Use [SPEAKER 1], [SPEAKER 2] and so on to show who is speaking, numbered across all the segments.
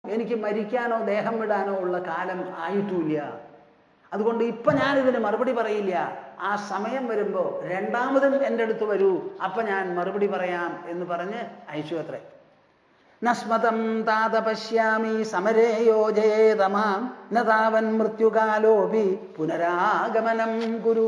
[SPEAKER 1] എനിക്ക് മരിക്കാനോ ദേഹം വിടാനോ ഉള്ള കാലം ആയിട്ടുമില്ല അതുകൊണ്ട് ഇപ്പൊ ഞാനിതിന് മറുപടി പറയില്ല ആ സമയം വരുമ്പോൾ രണ്ടാമതും എൻ്റെ അടുത്ത് വരൂ അപ്പൊ ഞാൻ മറുപടി പറയാം എന്ന് പറഞ്ഞ് അയച്ചു അത്രേ നസ്മതം താത പശ്യാമി സമരേ യോജയേതമാം ന താവൻ മൃത്യുകാലോപി പുനരാഗമനം കുരു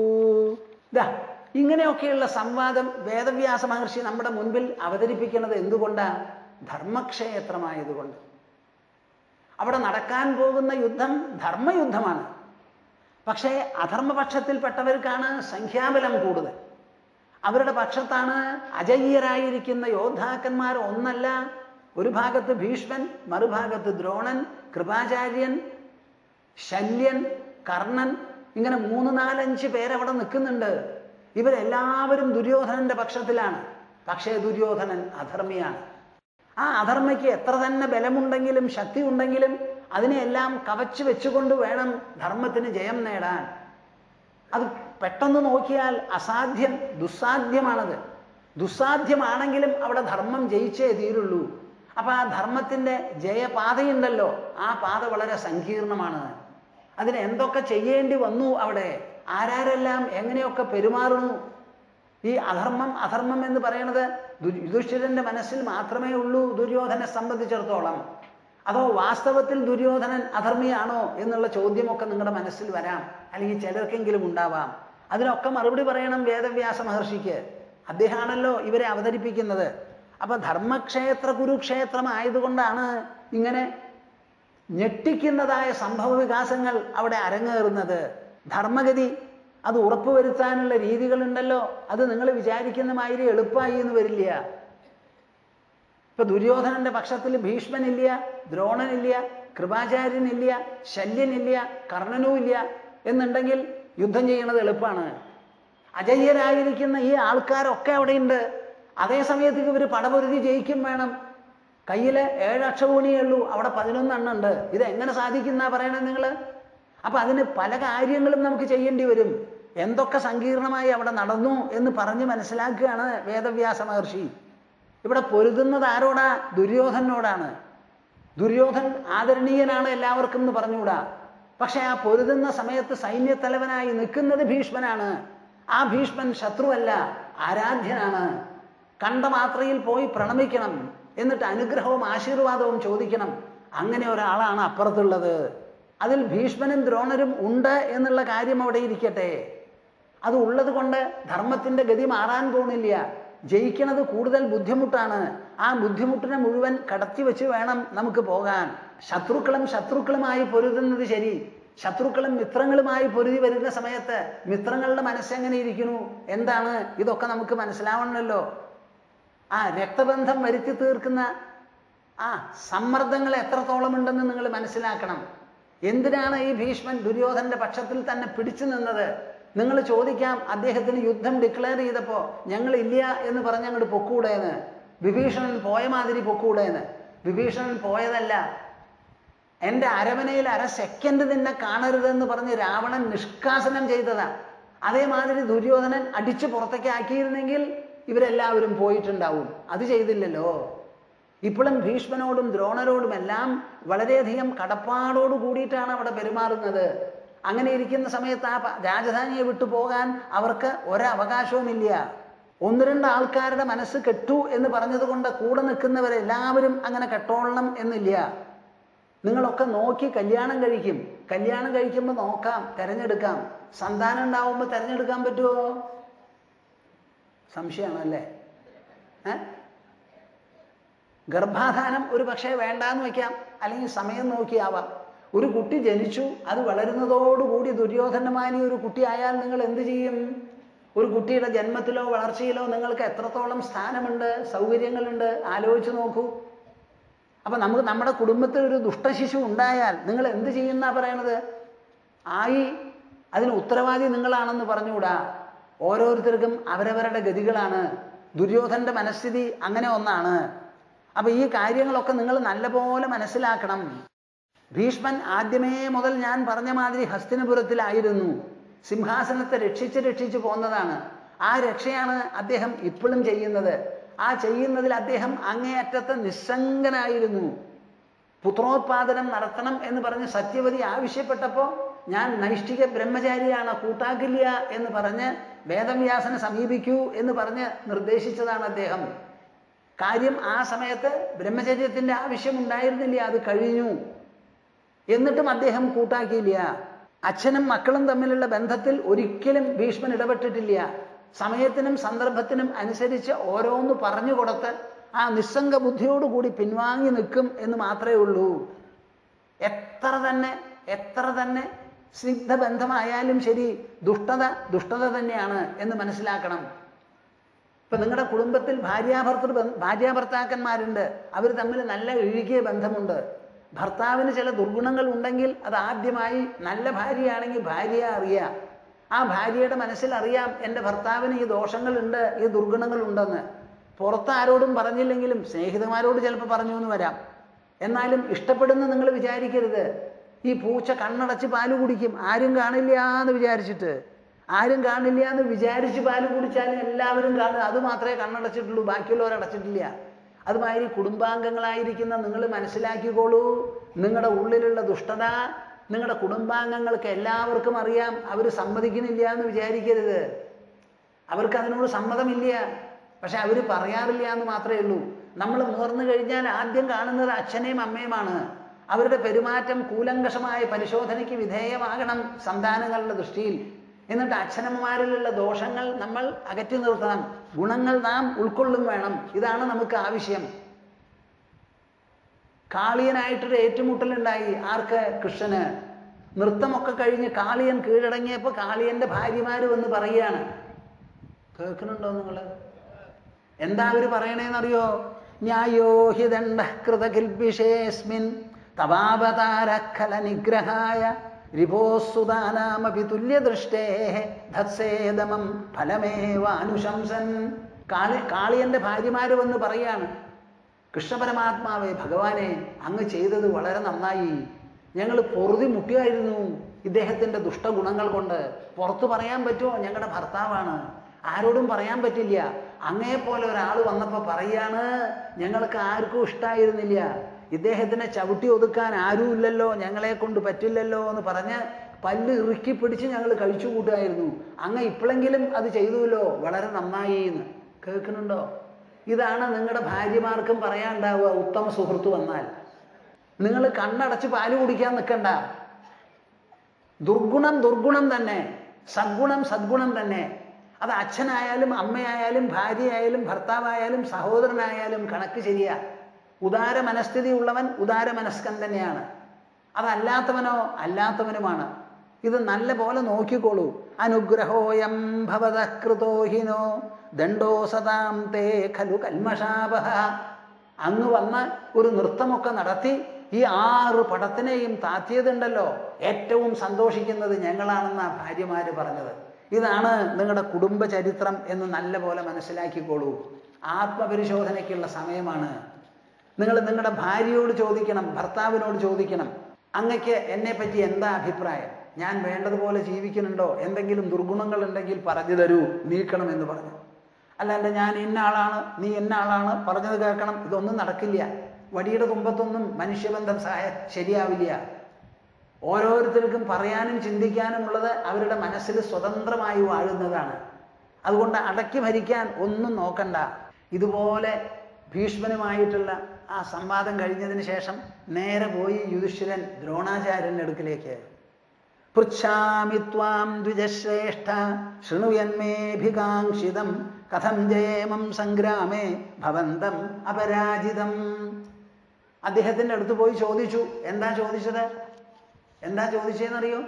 [SPEAKER 1] ദാ ഇങ്ങനെയൊക്കെയുള്ള സംവാദം വേദവ്യാസ മഹർഷി നമ്മുടെ മുൻപിൽ അവതരിപ്പിക്കുന്നത് എന്തുകൊണ്ടാ ധർമ്മക്ഷേത്രമായതുകൊണ്ട് അവിടെ നടക്കാൻ പോകുന്ന യുദ്ധം ധർമ്മയുദ്ധമാണ് പക്ഷേ അധർമ്മപക്ഷത്തിൽപ്പെട്ടവർക്കാണ് സംഖ്യാബലം കൂടുതൽ അവരുടെ പക്ഷത്താണ് അജയ്യരായിരിക്കുന്ന യോദ്ധാക്കന്മാർ ഒന്നല്ല ഒരു ഭാഗത്ത് ഭീഷ്മൻ മറുഭാഗത്ത് ദ്രോണൻ കൃപാചാര്യൻ ശല്യൻ കർണൻ ഇങ്ങനെ മൂന്ന് നാലഞ്ച് പേരവിടെ നിൽക്കുന്നുണ്ട് ഇവരെല്ലാവരും ദുര്യോധനന്റെ പക്ഷത്തിലാണ് പക്ഷേ ദുര്യോധനൻ അധർമ്മിയാണ് ആ അധർമ്മയ്ക്ക് എത്ര തന്നെ ബലമുണ്ടെങ്കിലും ശക്തി ഉണ്ടെങ്കിലും അതിനെയെല്ലാം കവച്ചു വെച്ചുകൊണ്ട് വേണം ധർമ്മത്തിന് ജയം നേടാൻ അത് പെട്ടെന്ന് നോക്കിയാൽ അസാധ്യം ദുസ്സാധ്യമാണത് ദുസ്സാധ്യമാണെങ്കിലും അവിടെ ധർമ്മം ജയിച്ചേ തീരുള്ളൂ അപ്പൊ ആ ധർമ്മത്തിന്റെ ജയപാതയുണ്ടല്ലോ ആ പാത വളരെ സങ്കീർണമാണ് അതിന് എന്തൊക്കെ ചെയ്യേണ്ടി വന്നു അവിടെ ആരാരെല്ലാം എങ്ങനെയൊക്കെ പെരുമാറുന്നു ഈ അധർമ്മം അധർമ്മം എന്ന് പറയുന്നത് ദു- യുധിഷ്ഠിരന്റെ മനസ്സിൽ മാത്രമേ ഉള്ളൂ ദുര്യോധനെ സംബന്ധിച്ചിടത്തോളം അതോ വാസ്തവത്തിൽ ദുര്യോധനൻ അധർമ്മിയാണോ എന്നുള്ള ചോദ്യമൊക്കെ നിങ്ങളുടെ മനസ്സിൽ വരാം അല്ലെങ്കിൽ ചിലർക്കെങ്കിലും ഉണ്ടാവാം അതിനൊക്കെ മറുപടി പറയണം വേദവ്യാസ മഹർഷിക്ക് അദ്ദേഹമാണല്ലോ ഇവരെ അവതരിപ്പിക്കുന്നത് അപ്പൊ ധർമ്മക്ഷേത്ര കുരുക്ഷേത്രം ആയതുകൊണ്ടാണ് ഇങ്ങനെ ഞെട്ടിക്കുന്നതായ സംഭവ വികാസങ്ങൾ അവിടെ അരങ്ങേറുന്നത് ധർമ്മഗതി അത് ഉറപ്പുവരുത്താനുള്ള രീതികളുണ്ടല്ലോ അത് നിങ്ങൾ വിചാരിക്കുന്ന മാതിരി എളുപ്പമായി എന്ന് വരില്ല ഇപ്പൊ ദുര്യോധനന്റെ പക്ഷത്തിൽ ഭീഷ്മനില്ല ദ്രോണനില്ല കൃപാചാര്യനില്ല ശല്യനില്ല കർണനും ഇല്ല എന്നുണ്ടെങ്കിൽ യുദ്ധം ചെയ്യണത് എളുപ്പമാണ് അജയ്യരായിരിക്കുന്ന ഈ ആൾക്കാരൊക്കെ അവിടെയുണ്ട് അതേ സമയത്ത് ഇവർ പടപൊരുതി ജയിക്കും വേണം കയ്യില് ഏഴ് അക്ഷകൂണിയേ ഉള്ളൂ അവിടെ പതിനൊന്നെണ്ണം ഉണ്ട് ഇത് എങ്ങനെ സാധിക്കുന്ന പറയണത് നിങ്ങൾ അപ്പൊ അതിന് പല കാര്യങ്ങളും നമുക്ക് ചെയ്യേണ്ടി വരും എന്തൊക്കെ സങ്കീർണമായി അവിടെ നടന്നു എന്ന് പറഞ്ഞ് മനസ്സിലാക്കുകയാണ് വേദവ്യാസ മഹർഷി ഇവിടെ പൊരുതുന്നത് ആരോടാ ദുര്യോധനോടാണ് ദുര്യോധൻ ആദരണീയനാണ് എല്ലാവർക്കും എന്ന് പറഞ്ഞുകൂടാ പക്ഷെ ആ പൊരുതുന്ന സമയത്ത് സൈന്യത്തലവനായി നിൽക്കുന്നത് ഭീഷ്മനാണ് ആ ഭീഷ്മൻ ശത്രുവല്ല ആരാധ്യനാണ് കണ്ട മാത്രയിൽ പോയി പ്രണമിക്കണം എന്നിട്ട് അനുഗ്രഹവും ആശീർവാദവും ചോദിക്കണം അങ്ങനെ ഒരാളാണ് അപ്പുറത്തുള്ളത് അതിൽ ഭീഷ്മനും ദ്രോണരും ഉണ്ട് എന്നുള്ള കാര്യം അവിടെ ഇരിക്കട്ടെ അത് ഉള്ളത് കൊണ്ട് ധർമ്മത്തിന്റെ ഗതി മാറാൻ പോണില്ല ജയിക്കണത് കൂടുതൽ ബുദ്ധിമുട്ടാണ് ആ ബുദ്ധിമുട്ടിനെ മുഴുവൻ കടത്തി വെച്ച് വേണം നമുക്ക് പോകാൻ ശത്രുക്കളും ശത്രുക്കളുമായി പൊരുതുന്നത് ശരി ശത്രുക്കളും മിത്രങ്ങളുമായി പൊരുതി വരുന്ന സമയത്ത് മിത്രങ്ങളുടെ മനസ്സെങ്ങനെ ഇരിക്കുന്നു എന്താണ് ഇതൊക്കെ നമുക്ക് മനസ്സിലാവണമല്ലോ ആ രക്തബന്ധം വരുത്തി തീർക്കുന്ന ആ സമ്മർദ്ദങ്ങൾ എത്രത്തോളം ഉണ്ടെന്ന് നിങ്ങൾ മനസ്സിലാക്കണം എന്തിനാണ് ഈ ഭീഷ്മൻ ദുര്യോധനന്റെ പക്ഷത്തിൽ തന്നെ പിടിച്ചു നിന്നത് നിങ്ങൾ ചോദിക്കാം അദ്ദേഹത്തിന് യുദ്ധം ഡിക്ലെയർ ചെയ്തപ്പോ ഞങ്ങൾ ഇല്ല എന്ന് പറഞ്ഞ് അങ്ങോട്ട് പൊക്കൂടേന്ന് വിഭീഷണൻ പോയ മാതിരി പൊക്കൂടേന്ന് വിഭീഷണൻ പോയതല്ല എൻ്റെ അരമനയിൽ അര സെക്കൻഡ് നിന്നെ കാണരുതെന്ന് പറഞ്ഞ് രാവണൻ നിഷ്കാസനം ചെയ്തതാ അതേമാതിരി ദുര്യോധനൻ അടിച്ചു പുറത്തേക്ക് ആക്കിയിരുന്നെങ്കിൽ ഇവരെല്ലാവരും പോയിട്ടുണ്ടാവും അത് ചെയ്തില്ലല്ലോ ഇപ്പോഴും ഭീഷ്മനോടും ദ്രോണരോടും എല്ലാം വളരെയധികം കടപ്പാടോട് കൂടിയിട്ടാണ് അവിടെ പെരുമാറുന്നത് അങ്ങനെ ഇരിക്കുന്ന സമയത്ത് ആ പ- രാജധാനിയെ വിട്ടു പോകാൻ അവർക്ക് ഒരവകാശവുമില്ല ഒന്ന് രണ്ട് ആൾക്കാരുടെ മനസ്സ് കെട്ടു എന്ന് പറഞ്ഞതുകൊണ്ട് കൂടെ നിൽക്കുന്നവരെല്ലാവരും അങ്ങനെ കെട്ടോളണം എന്നില്ല നിങ്ങളൊക്കെ നോക്കി കല്യാണം കഴിക്കും കല്യാണം കഴിക്കുമ്പോൾ നോക്കാം തിരഞ്ഞെടുക്കാം സന്താനം ഉണ്ടാവുമ്പോൾ തിരഞ്ഞെടുക്കാൻ പറ്റുമോ സംശയമാണല്ലേ ഏ ഗർഭാധാനം ഒരു പക്ഷേ വേണ്ടാന്ന് വെക്കാം അല്ലെങ്കിൽ സമയം നോക്കിയാവാം ഒരു കുട്ടി ജനിച്ചു അത് വളരുന്നതോടുകൂടി ദുര്യോധനമാനി ഒരു കുട്ടിയായാൽ നിങ്ങൾ എന്ത് ചെയ്യും ഒരു കുട്ടിയുടെ ജന്മത്തിലോ വളർച്ചയിലോ നിങ്ങൾക്ക് എത്രത്തോളം സ്ഥാനമുണ്ട് സൗകര്യങ്ങളുണ്ട് ആലോചിച്ച് നോക്കൂ അപ്പൊ നമുക്ക് നമ്മുടെ കുടുംബത്തിൽ ഒരു ദുഷ്ടശിശു ഉണ്ടായാൽ നിങ്ങൾ എന്ത് ചെയ്യുന്നാ പറയണത് ആയി അതിന് ഉത്തരവാദി നിങ്ങളാണെന്ന് പറഞ്ഞുകൂടാ ഓരോരുത്തർക്കും അവരവരുടെ ഗതികളാണ് ദുര്യോധന്റെ മനസ്ഥിതി അങ്ങനെ ഒന്നാണ് അപ്പൊ ഈ കാര്യങ്ങളൊക്കെ നിങ്ങൾ നല്ലപോലെ മനസ്സിലാക്കണം ഭീഷ്മൻ ആദ്യമേ മുതൽ ഞാൻ പറഞ്ഞ മാതിരി ഹസ്തിനപുരത്തിലായിരുന്നു സിംഹാസനത്തെ രക്ഷിച്ച് രക്ഷിച്ച് പോന്നതാണ് ആ രക്ഷയാണ് അദ്ദേഹം ഇപ്പോഴും ചെയ്യുന്നത് ആ ചെയ്യുന്നതിൽ അദ്ദേഹം അങ്ങേയറ്റത്തെ നിസ്സംഗനായിരുന്നു പുത്രോത്പാദനം നടത്തണം എന്ന് പറഞ്ഞ് സത്യവതി ആവശ്യപ്പെട്ടപ്പോൾ ഞാൻ നൈഷ്ഠിക ബ്രഹ്മചാരിയാണ് കൂട്ടാക്കില്ല എന്ന് പറഞ്ഞ് വേദവ്യാസനെ സമീപിക്കൂ എന്ന് പറഞ്ഞ് നിർദ്ദേശിച്ചതാണ് അദ്ദേഹം കാര്യം ആ സമയത്ത് ബ്രഹ്മചര്യത്തിന്റെ ആവശ്യം ഉണ്ടായിരുന്നില്ല അത് കഴിഞ്ഞു എന്നിട്ടും അദ്ദേഹം കൂട്ടാക്കിയില്ല അച്ഛനും മക്കളും തമ്മിലുള്ള ബന്ധത്തിൽ ഒരിക്കലും ഭീഷ്മൻ ഇടപെട്ടിട്ടില്ല സമയത്തിനും സന്ദർഭത്തിനും അനുസരിച്ച് ഓരോന്ന് പറഞ്ഞു കൊടുത്ത് ആ നിസ്സംഗ ബുദ്ധിയോടുകൂടി പിൻവാങ്ങി നിൽക്കും എന്ന് മാത്രമേ ഉള്ളൂ എത്ര തന്നെ എത്ര തന്നെ സ്നിഗ്ധ ബന്ധമായാലും ശരി ദുഷ്ടത ദുഷ്ടത തന്നെയാണ് എന്ന് മനസ്സിലാക്കണം ഇപ്പൊ നിങ്ങളുടെ കുടുംബത്തിൽ ഭാര്യാഭർത്തൃ ഭാര്യാഭർത്താക്കന്മാരുണ്ട് അവർ തമ്മിൽ നല്ല ഇഴുകിയ ബന്ധമുണ്ട് ഭർത്താവിന് ചില ദുർഗുണങ്ങൾ ഉണ്ടെങ്കിൽ അത് ആദ്യമായി നല്ല ഭാര്യയാണെങ്കിൽ ഭാര്യയെ അറിയാം ആ ഭാര്യയുടെ മനസ്സിൽ അറിയാം എൻ്റെ ഭർത്താവിന് ഈ ദോഷങ്ങളുണ്ട് ഈ ദുർഗുണങ്ങളുണ്ടെന്ന് പുറത്ത് ആരോടും പറഞ്ഞില്ലെങ്കിലും സ്നേഹിതന്മാരോട് ചിലപ്പോൾ പറഞ്ഞു എന്ന് വരാം എന്നാലും ഇഷ്ടപ്പെടുന്ന നിങ്ങൾ വിചാരിക്കരുത് ഈ പൂച്ച കണ്ണടച്ച് പാല് കുടിക്കും ആരും കാണില്ല എന്ന് വിചാരിച്ചിട്ട് ആരും കാണില്ല എന്ന് വിചാരിച്ച് പാല് കുടിച്ചാലും എല്ലാവരും കാണും അത് മാത്രമേ കണ്ണടച്ചിട്ടുള്ളൂ ബാക്കിയുള്ളവർ അടച്ചിട്ടില്ല അതുമാതിരി കുടുംബാംഗങ്ങളായിരിക്കുന്ന നിങ്ങൾ മനസ്സിലാക്കിക്കോളൂ നിങ്ങളുടെ ഉള്ളിലുള്ള ദുഷ്ടത നിങ്ങളുടെ കുടുംബാംഗങ്ങൾക്ക് എല്ലാവർക്കും അറിയാം അവർ സമ്മതിക്കുന്നില്ല എന്ന് വിചാരിക്കരുത് അവർക്ക് അതിനോട് സമ്മതമില്ല പക്ഷെ അവർ പറയാറില്ല എന്ന് മാത്രമേ ഉള്ളൂ നമ്മൾ മുതിർന്നു കഴിഞ്ഞാൽ ആദ്യം കാണുന്നത് അച്ഛനെയും അമ്മയുമാണ് അവരുടെ പെരുമാറ്റം കൂലങ്കഷമായ പരിശോധനയ്ക്ക് വിധേയമാകണം സന്താനങ്ങളുടെ ദൃഷ്ടിയിൽ എന്നിട്ട് അച്ഛനമ്മമാരിലുള്ള ദോഷങ്ങൾ നമ്മൾ അകറ്റി നിർത്തണം ഗുണങ്ങൾ നാം ഉൾക്കൊള്ളും വേണം ഇതാണ് നമുക്ക് ആവശ്യം കാളിയനായിട്ടൊരു ഏറ്റുമുട്ടലുണ്ടായി ആർക്ക് കൃഷ്ണന് നൃത്തമൊക്കെ കഴിഞ്ഞ് കാളിയൻ കീഴടങ്ങിയപ്പോൾ കാളിയന്റെ ഭാര്യമാര് വന്ന് പറയുകയാണ് കേൾക്കുന്നുണ്ടോ നിങ്ങള് എന്താ അവര് പറയണേന്നറിയോ ന്യായോ ഹി ദണ്ഡ കൃതകിൽബിഷേസ്മിൻ തവാവതാരഖല നിഗ്രഹായ റിഭോസുതാനാമപി തുല്യദൃഷ്ടേ ധത്സേദമം ഫലമേവാനുശംസൻ കാളി കാളിയന്റെ ഭാര്യമാര് വന്ന് പറയാണ് കൃഷ്ണപരമാത്മാവേ ഭഗവാനെ അങ്ങ് ചെയ്തത് വളരെ നന്നായി ഞങ്ങൾ പൊറുതി മുട്ടിയായിരുന്നു ഇദ്ദേഹത്തിന്റെ ദുഷ്ടഗുണങ്ങൾ കൊണ്ട് പുറത്തു പറയാൻ പറ്റുമോ ഞങ്ങളുടെ ഭർത്താവാണ് ആരോടും പറയാൻ പറ്റില്ല അങ്ങേപ്പോലെ ഒരാൾ വന്നപ്പോൾ പറയാണ് ഞങ്ങൾക്ക് ആർക്കും ഇഷ്ടായിരുന്നില്ല ഇദ്ദേഹത്തിനെ ചവിട്ടി ഒതുക്കാൻ ആരുമില്ലല്ലോ ഞങ്ങളെ കൊണ്ട് പറ്റില്ലല്ലോ എന്ന് പറഞ്ഞ് പല്ല് ഇറുക്കി പിടിച്ച് ഞങ്ങൾ കഴിച്ചു കൂട്ടുമായിരുന്നു അങ്ങ് ഇപ്പോഴെങ്കിലും അത് ചെയ്തുല്ലോ വളരെ നന്നായി എന്ന് കേൾക്കുന്നുണ്ടോ ഇതാണ് നിങ്ങളുടെ ഭാര്യമാർക്കും പറയാണ്ടാവുക ഉത്തമ സുഹൃത്ത് വന്നാൽ നിങ്ങൾ കണ്ണടച്ച് പാല് കുടിക്കാൻ നിൽക്കണ്ട ദുർഗുണം ദുർഗുണം തന്നെ സദ്ഗുണം സദ്ഗുണം തന്നെ അത് അച്ഛനായാലും അമ്മയായാലും ഭാര്യയായാലും ഭർത്താവായാലും സഹോദരനായാലും കണക്ക് ശരിയാ ഉദാര മനസ്ഥിതി ഉള്ളവൻ ഉദാര മനസ്കൻ തന്നെയാണ് അതല്ലാത്തവനോ അല്ലാത്തവനുമാണ് ഇത് നല്ല പോലെ നോക്കിക്കോളൂ അനുഗ്രഹോയം ഭവത കൃതോഹിനോ ദണ്ഡോ സതാം തേ ഖലു കൽമഷാപഹ അങ്ങ് വന്ന് ഒരു നൃത്തമൊക്കെ നടത്തി ഈ ആറ് പടത്തിനെയും താത്തിയതുണ്ടല്ലോ ഏറ്റവും സന്തോഷിക്കുന്നത് ഞങ്ങളാണെന്നാ ഭാര്യമാര് പറഞ്ഞത് ഇതാണ് നിങ്ങളുടെ കുടുംബ ചരിത്രം എന്ന് നല്ല പോലെ മനസ്സിലാക്കിക്കോളൂ ആത്മപരിശോധനയ്ക്കുള്ള സമയമാണ് നിങ്ങൾ നിങ്ങളുടെ ഭാര്യയോട് ചോദിക്കണം ഭർത്താവിനോട് ചോദിക്കണം അങ്ങക്ക് എന്നെ പറ്റി എന്താ അഭിപ്രായം ഞാൻ വേണ്ടതുപോലെ ജീവിക്കുന്നുണ്ടോ എന്തെങ്കിലും ദുർഗുണങ്ങൾ ഉണ്ടെങ്കിൽ പറഞ്ഞു തരൂ നീക്കണം എന്ന് പറഞ്ഞു അല്ലാണ്ട് ഞാൻ ഇന്ന ആളാണ് നീ ഇന്ന ആളാണ് പറഞ്ഞത് കേൾക്കണം ഇതൊന്നും നടക്കില്ല വടിയുടെ തുമ്പത്തൊന്നും മനുഷ്യബന്ധം സഹായ ശരിയാവില്ല ഓരോരുത്തർക്കും പറയാനും ചിന്തിക്കാനും ഉള്ളത് അവരുടെ മനസ്സിൽ സ്വതന്ത്രമായി വാഴുന്നതാണ് അതുകൊണ്ട് അടക്കി ഭരിക്കാൻ ഒന്നും നോക്കണ്ട ഇതുപോലെ ഭീഷ്മനുമായിട്ടുള്ള ആ സംവാദം കഴിഞ്ഞതിന് ശേഷം നേരെ പോയി യുധിഷ്ഠിരൻ ദ്രോണാചാര്യന്റെ അടുക്കിലേക്ക് പൃച്ഛാമി ത്വാം ദ്വിജശ്രേഷ്ഠ ശൃണുയന്മേഭികാംക്ഷിതം കഥം ജയേമം സംഗ്രാമേ ഭവന്തം അപരാജിതം അദ്ദേഹത്തിന്റെ അടുത്ത് പോയി ചോദിച്ചു എന്താ ചോദിച്ചത് എന്താ ചോദിച്ചതെന്നറിയോ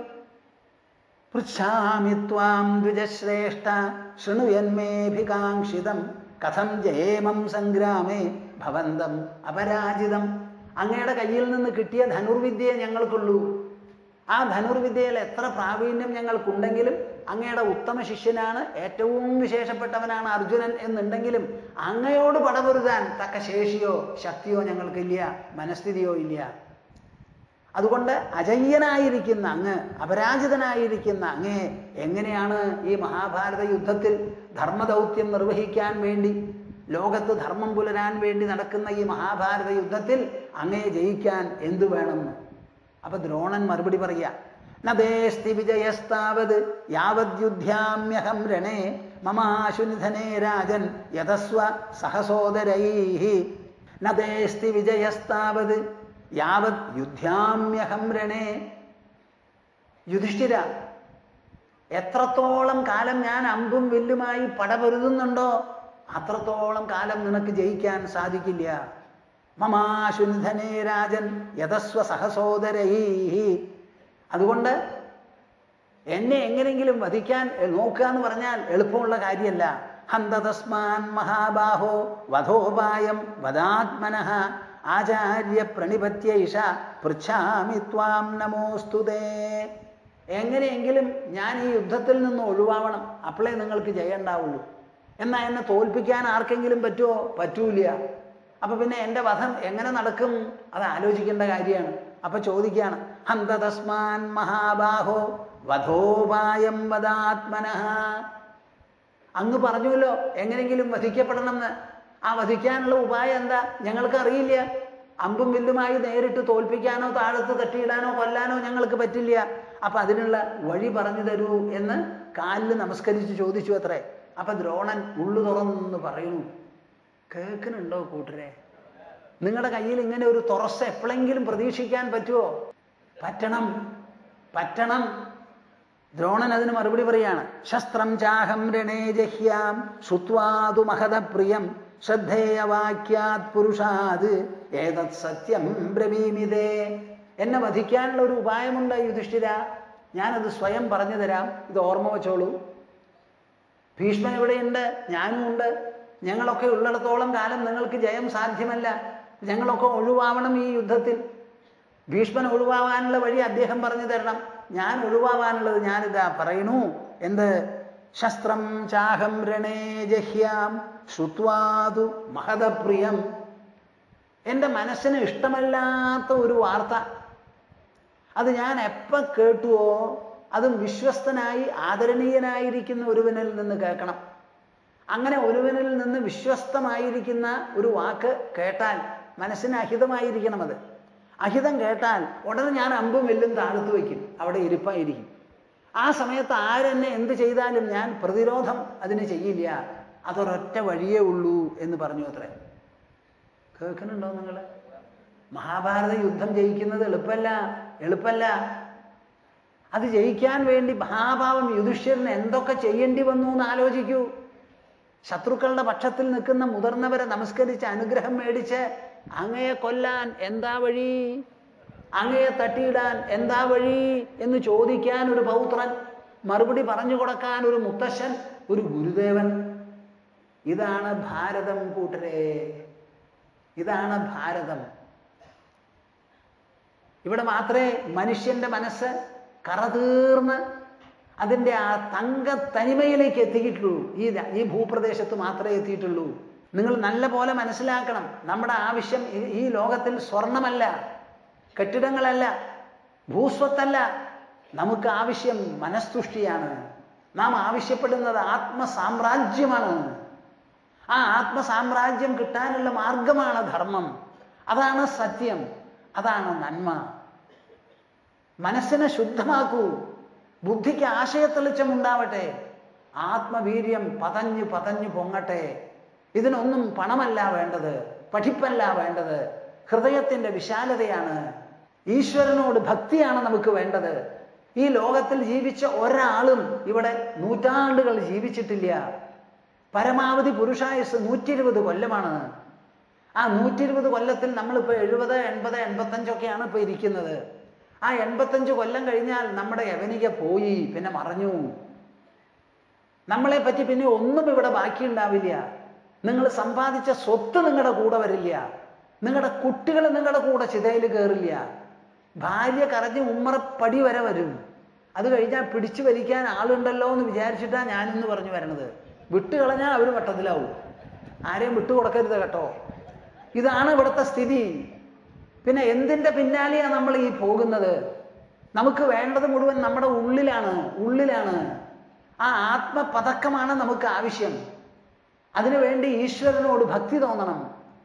[SPEAKER 1] പൃച്ഛാമി ത്വാം ദ്വിജശ്രേഷ്ഠ ശൃണുയന്മേഭികാംക്ഷിതം കഥം ജയേമം സംഗ്രാമേ ഭവന്തം അപരാജിതം അങ്ങയുടെ കയ്യിൽ നിന്ന് കിട്ടിയ ധനുർവിദ്യയെ ഞങ്ങൾക്കുള്ളൂ ആ ധനുർവിദ്യയിൽ എത്ര പ്രാവീണ്യം ഞങ്ങൾക്കുണ്ടെങ്കിലും അങ്ങയുടെ ഉത്തമ ശിഷ്യനാണ് ഏറ്റവും വിശേഷപ്പെട്ടവനാണ് അർജുനൻ എന്നുണ്ടെങ്കിലും അങ്ങയോട് പടപൊരുതാൻ തക്ക ശേഷിയോ ശക്തിയോ ഞങ്ങൾക്കില്ല മനസ്ഥിതിയോ ഇല്ല അതുകൊണ്ട് അജയ്യനായിരിക്കുന്ന അങ്ങ് അപരാജിതനായിരിക്കുന്ന അങ്ങേ എങ്ങനെയാണ് ഈ മഹാഭാരത യുദ്ധത്തിൽ ധർമ്മദൗത്യം നിർവഹിക്കാൻ വേണ്ടി ലോകത്ത് ധർമ്മം പുലരാൻ വേണ്ടി നടക്കുന്ന ഈ മഹാഭാരത യുദ്ധത്തിൽ അങ്ങയെ ജയിക്കാൻ എന്തു വേണമെന്ന് അപ്പൊ ദ്രോണൻ മറുപടി പറയാ നദേസ്തി വിജയസ്താവത് യാവദ്യുദ്ധ്യാമ്യഹം രണേ മമാശുനിധനേ രാജൻ യഥസ്വ സഹസോദരൈ നദേസ്തി വിജയസ്താവത് യാവത് യുദ്ധ്യാമ്യഹം രണേ യുധിഷ്ഠിര എത്രത്തോളം കാലം ഞാൻ അമ്പും വില്ലുമായി പടപൊരുതുന്നുണ്ടോ അത്രത്തോളം കാലം നിനക്ക് ജയിക്കാൻ സാധിക്കില്ല മമാശുനിധനേ രാജൻ യഥസ്വ സഹസോദരൈ അതുകൊണ്ട് എന്നെ എങ്ങനെങ്കിലും വധിക്കാൻ നോക്കുക എന്ന് പറഞ്ഞാൽ എളുപ്പമുള്ള കാര്യമല്ല ഹന്തതസ്മാൻ മഹാബാഹോ വധോപായം വദാത്മനഃ ആചാര്യ പ്രണിപത്യൈഷ പൃച്ഛാമി ത്വാം നമോസ്തുതേ എങ്ങനെയെങ്കിലും ഞാൻ ഈ യുദ്ധത്തിൽ നിന്ന് ഒഴിവാവണം അപ്പോഴേ നിങ്ങൾക്ക് ജയമുണ്ടാവുള്ളൂ എന്നാ എന്നെ തോൽപ്പിക്കാൻ ആർക്കെങ്കിലും പറ്റുമോ പറ്റൂല അപ്പൊ പിന്നെ എൻ്റെ വധം എങ്ങനെ നടക്കും അത് ആലോചിക്കേണ്ട കാര്യമാണ് അപ്പൊ ചോദിക്കുകയാണ് ഹന്തതസ്മാൻ മഹാബാഹോ വധോപായം വദാത്മനഃ അങ്ങ് പറഞ്ഞുവല്ലോ എങ്ങനെങ്കിലും വധിക്കപ്പെടണമെന്ന് ആ വധിക്കാനുള്ള ഉപായം എന്താ ഞങ്ങൾക്ക് അറിയില്ല അമ്പും വില്ലുമായി നേരിട്ട് തോൽപ്പിക്കാനോ താഴത്ത് തട്ടിയിടാനോ കൊല്ലാനോ ഞങ്ങൾക്ക് പറ്റില്ല അപ്പൊ അതിനുള്ള വഴി പറഞ്ഞു തരൂ എന്ന് കാലിൽ നമസ്കരിച്ച് ചോദിച്ചു അത്രേ അപ്പൊ ദ്രോണൻ ഉള്ളു തുറന്നു പറയുന്നു കേൾക്കുന്നുണ്ടോ കൂട്ടരെ നിങ്ങളുടെ കയ്യിൽ ഇങ്ങനെ ഒരു തുറസ് എപ്പോഴെങ്കിലും പ്രതീക്ഷിക്കാൻ പറ്റുമോ പറ്റണം പറ്റണം ദ്രോണൻ അതിന് മറുപടി പറയാണ് ശസ്ത്രം ചാഹം രണേ ജഹ്യാം ശ്രുത്വാതു മഹതപ്രിയം ശ്രദ്ധേയവാക്യാത് പുരുഷാത് ഏതത് സത്യം ബ്രവീമിതേ എന്നെ വധിക്കാനുള്ള ഒരു ഉപായമുണ്ട് യുധിഷ്ഠിര ഞാനത് സ്വയം പറഞ്ഞു തരാം ഇത് ഓർമ്മ വെച്ചോളൂ ഭീഷ്മൻ എവിടെയുണ്ട് ഞാനും ഉണ്ട് ഞങ്ങളൊക്കെ ഉള്ളിടത്തോളം കാലം നിങ്ങൾക്ക് ജയം സാധ്യമല്ല ഞങ്ങളൊക്കെ ഒഴിവാവണം ഈ യുദ്ധത്തിൽ ഭീഷ്മൻ ഒഴിവാവാനുള്ള വഴി അദ്ദേഹം പറഞ്ഞു തരണം ഞാൻ ഒഴിവാവാനുള്ളത് ഞാനിതാ പറയണു എന്ത് ശസ്ത്രം ചാഹം രണേ ജഹ്യാം ശ്രുത്വാതു മഹതപ്രിയം എൻ്റെ മനസ്സിന് ഇഷ്ടമല്ലാത്ത ഒരു വാർത്ത അത് ഞാൻ എപ്പോൾ കേട്ടുവോ അതും വിശ്വസ്തനായി ആദരണീയനായിരിക്കുന്ന ഒരുവനിൽ നിന്ന് കേൾക്കണം അങ്ങനെ ഒരുവനിൽ നിന്ന് വിശ്വസ്തമായിരിക്കുന്ന ഒരു വാക്ക് കേട്ടാൽ മനസ്സിന് അഹിതമായിരിക്കണം അത് അഹിതം കേട്ടാൽ ഉടനെ ഞാൻ അമ്പും വെല്ലും താഴ്ത്തു വയ്ക്കും അവിടെ ഇരിപ്പായിരിക്കും ആ സമയത്ത് ആരെന്നെ എന്ത് ചെയ്താലും ഞാൻ പ്രതിരോധം അതിന് ചെയ്യില്ല അതൊരൊറ്റ വഴിയേ ഉള്ളൂ എന്ന് പറഞ്ഞു അത്രേ കേൾക്കുന്നുണ്ടോ നിങ്ങൾ മഹാഭാരത യുദ്ധം ജയിക്കുന്നത് എളുപ്പമല്ല എളുപ്പമല്ല അത് ജയിക്കാൻ വേണ്ടി മഹാഭാവം യുധിഷ്ഠിരന് എന്തൊക്കെ ചെയ്യേണ്ടി വന്നു എന്ന് ആലോചിക്കൂ ശത്രുക്കളുടെ പക്ഷത്തിൽ നിൽക്കുന്ന മുതിർന്നവരെ നമസ്കരിച്ച് അനുഗ്രഹം മേടിച്ച് അങ്ങയെ കൊല്ലാൻ എന്താ വഴി അങ്ങയെ തട്ടിയിടാൻ എന്താ വഴി എന്ന് ചോദിക്കാൻ ഒരു പൗത്രൻ മറുപടി പറഞ്ഞു കൊടുക്കാൻ ഒരു മുത്തശ്ശൻ ഒരു ഗുരുദേവൻ ഇതാണ് ഭാരതം കൂട്ടരെ ഇതാണ് ഭാരതം ഇവിടെ മാത്രമേ മനുഷ്യന്റെ മനസ്സ് കറതീർന്ന് അതിൻ്റെ ആ തങ്ക തനിമയിലേക്ക് എത്തിയിട്ടുള്ളൂ ഈ ര- ഈ ഭൂപ്രദേശത്ത് മാത്രമേ എത്തിയിട്ടുള്ളൂ നിങ്ങൾ നല്ല പോലെ മനസ്സിലാക്കണം നമ്മുടെ ആവശ്യം ഈ- ഈ ലോകത്തിൽ സ്വർണമല്ല കെട്ടിടങ്ങളല്ല ഭൂസ്വത്തല്ല നമുക്ക് ആവശ്യം മനസ്തുഷ്ടിയാണ് നാം ആവശ്യപ്പെടുന്നത് ആത്മസാമ്രാജ്യമാണ് ആ ആത്മസാമ്രാജ്യം കിട്ടാനുള്ള മാർഗമാണ് ധർമ്മം അതാണ് സത്യം അതാണ് നന്മ മനസ്സിനെ ശുദ്ധമാക്കൂ ബുദ്ധിക്ക് ആശയത്തെളിച്ചം ഉണ്ടാവട്ടെ ആത്മവീര്യം പതഞ്ഞു പതഞ്ഞു പൊങ്ങട്ടെ ഇതിനൊന്നും പണമല്ല വേണ്ടത് പഠിപ്പല്ല വേണ്ടത് ഹൃദയത്തിന്റെ വിശാലതയാണ് ഈശ്വരനോട് ഭക്തിയാണ് നമുക്ക് വേണ്ടത് ഈ ലോകത്തിൽ ജീവിച്ച ഒരാളും ഇവിടെ നൂറ്റാണ്ടുകൾ ജീവിച്ചിട്ടില്ല പരമാവധി പുരുഷായുസ് നൂറ്റി ഇരുപത് കൊല്ലമാണ് ആ നൂറ്റി ഇരുപത് കൊല്ലത്തിൽ നമ്മളിപ്പോൾ എഴുപത് എൺപത് എൺപത്തഞ്ചൊക്കെയാണ് ഇപ്പോൾ ഇരിക്കുന്നത് ആ എൺപത്തഞ്ച് കൊല്ലം കഴിഞ്ഞാൽ നമ്മുടെ യവനിക പോയി പിന്നെ മറഞ്ഞു നമ്മളെ പറ്റി പിന്നെ ഒന്നും ഇവിടെ ബാക്കിയുണ്ടാവില്ല നിങ്ങൾ സമ്പാദിച്ച സ്വത്ത് നിങ്ങളുടെ കൂടെ വരില്ല നിങ്ങളുടെ കുട്ടികൾ നിങ്ങളുടെ കൂടെ ചിതയിൽ കയറില്ല ഭാര്യ കരഞ്ഞ് ഉമ്മറപ്പടി വരെ വരും അത് കഴിഞ്ഞാൽ പിടിച്ചു വലിക്കാൻ ആളുണ്ടല്ലോ എന്ന് വിചാരിച്ചിട്ടാണ് ഞാനിന്ന് പറഞ്ഞു വരണത് വിട്ടുകളഞ്ഞാൽ അവർ വട്ടത്തിലാവും ആരെയും വിട്ടുകൊടുക്കരുത് കേട്ടോ ഇതാണ് ഇവിടുത്തെ സ്ഥിതി പിന്നെ എന്തിൻ്റെ പിന്നാലെയാണ് നമ്മൾ ഈ പോകുന്നത് നമുക്ക് വേണ്ടത് മുഴുവൻ നമ്മുടെ ഉള്ളിലാണ് ഉള്ളിലാണ് ആ ആത്മപതക്കമാണ് നമുക്ക് ആവശ്യം അതിനുവേണ്ടി ഈശ്വരനോട് ഭക്തി തോന്നണം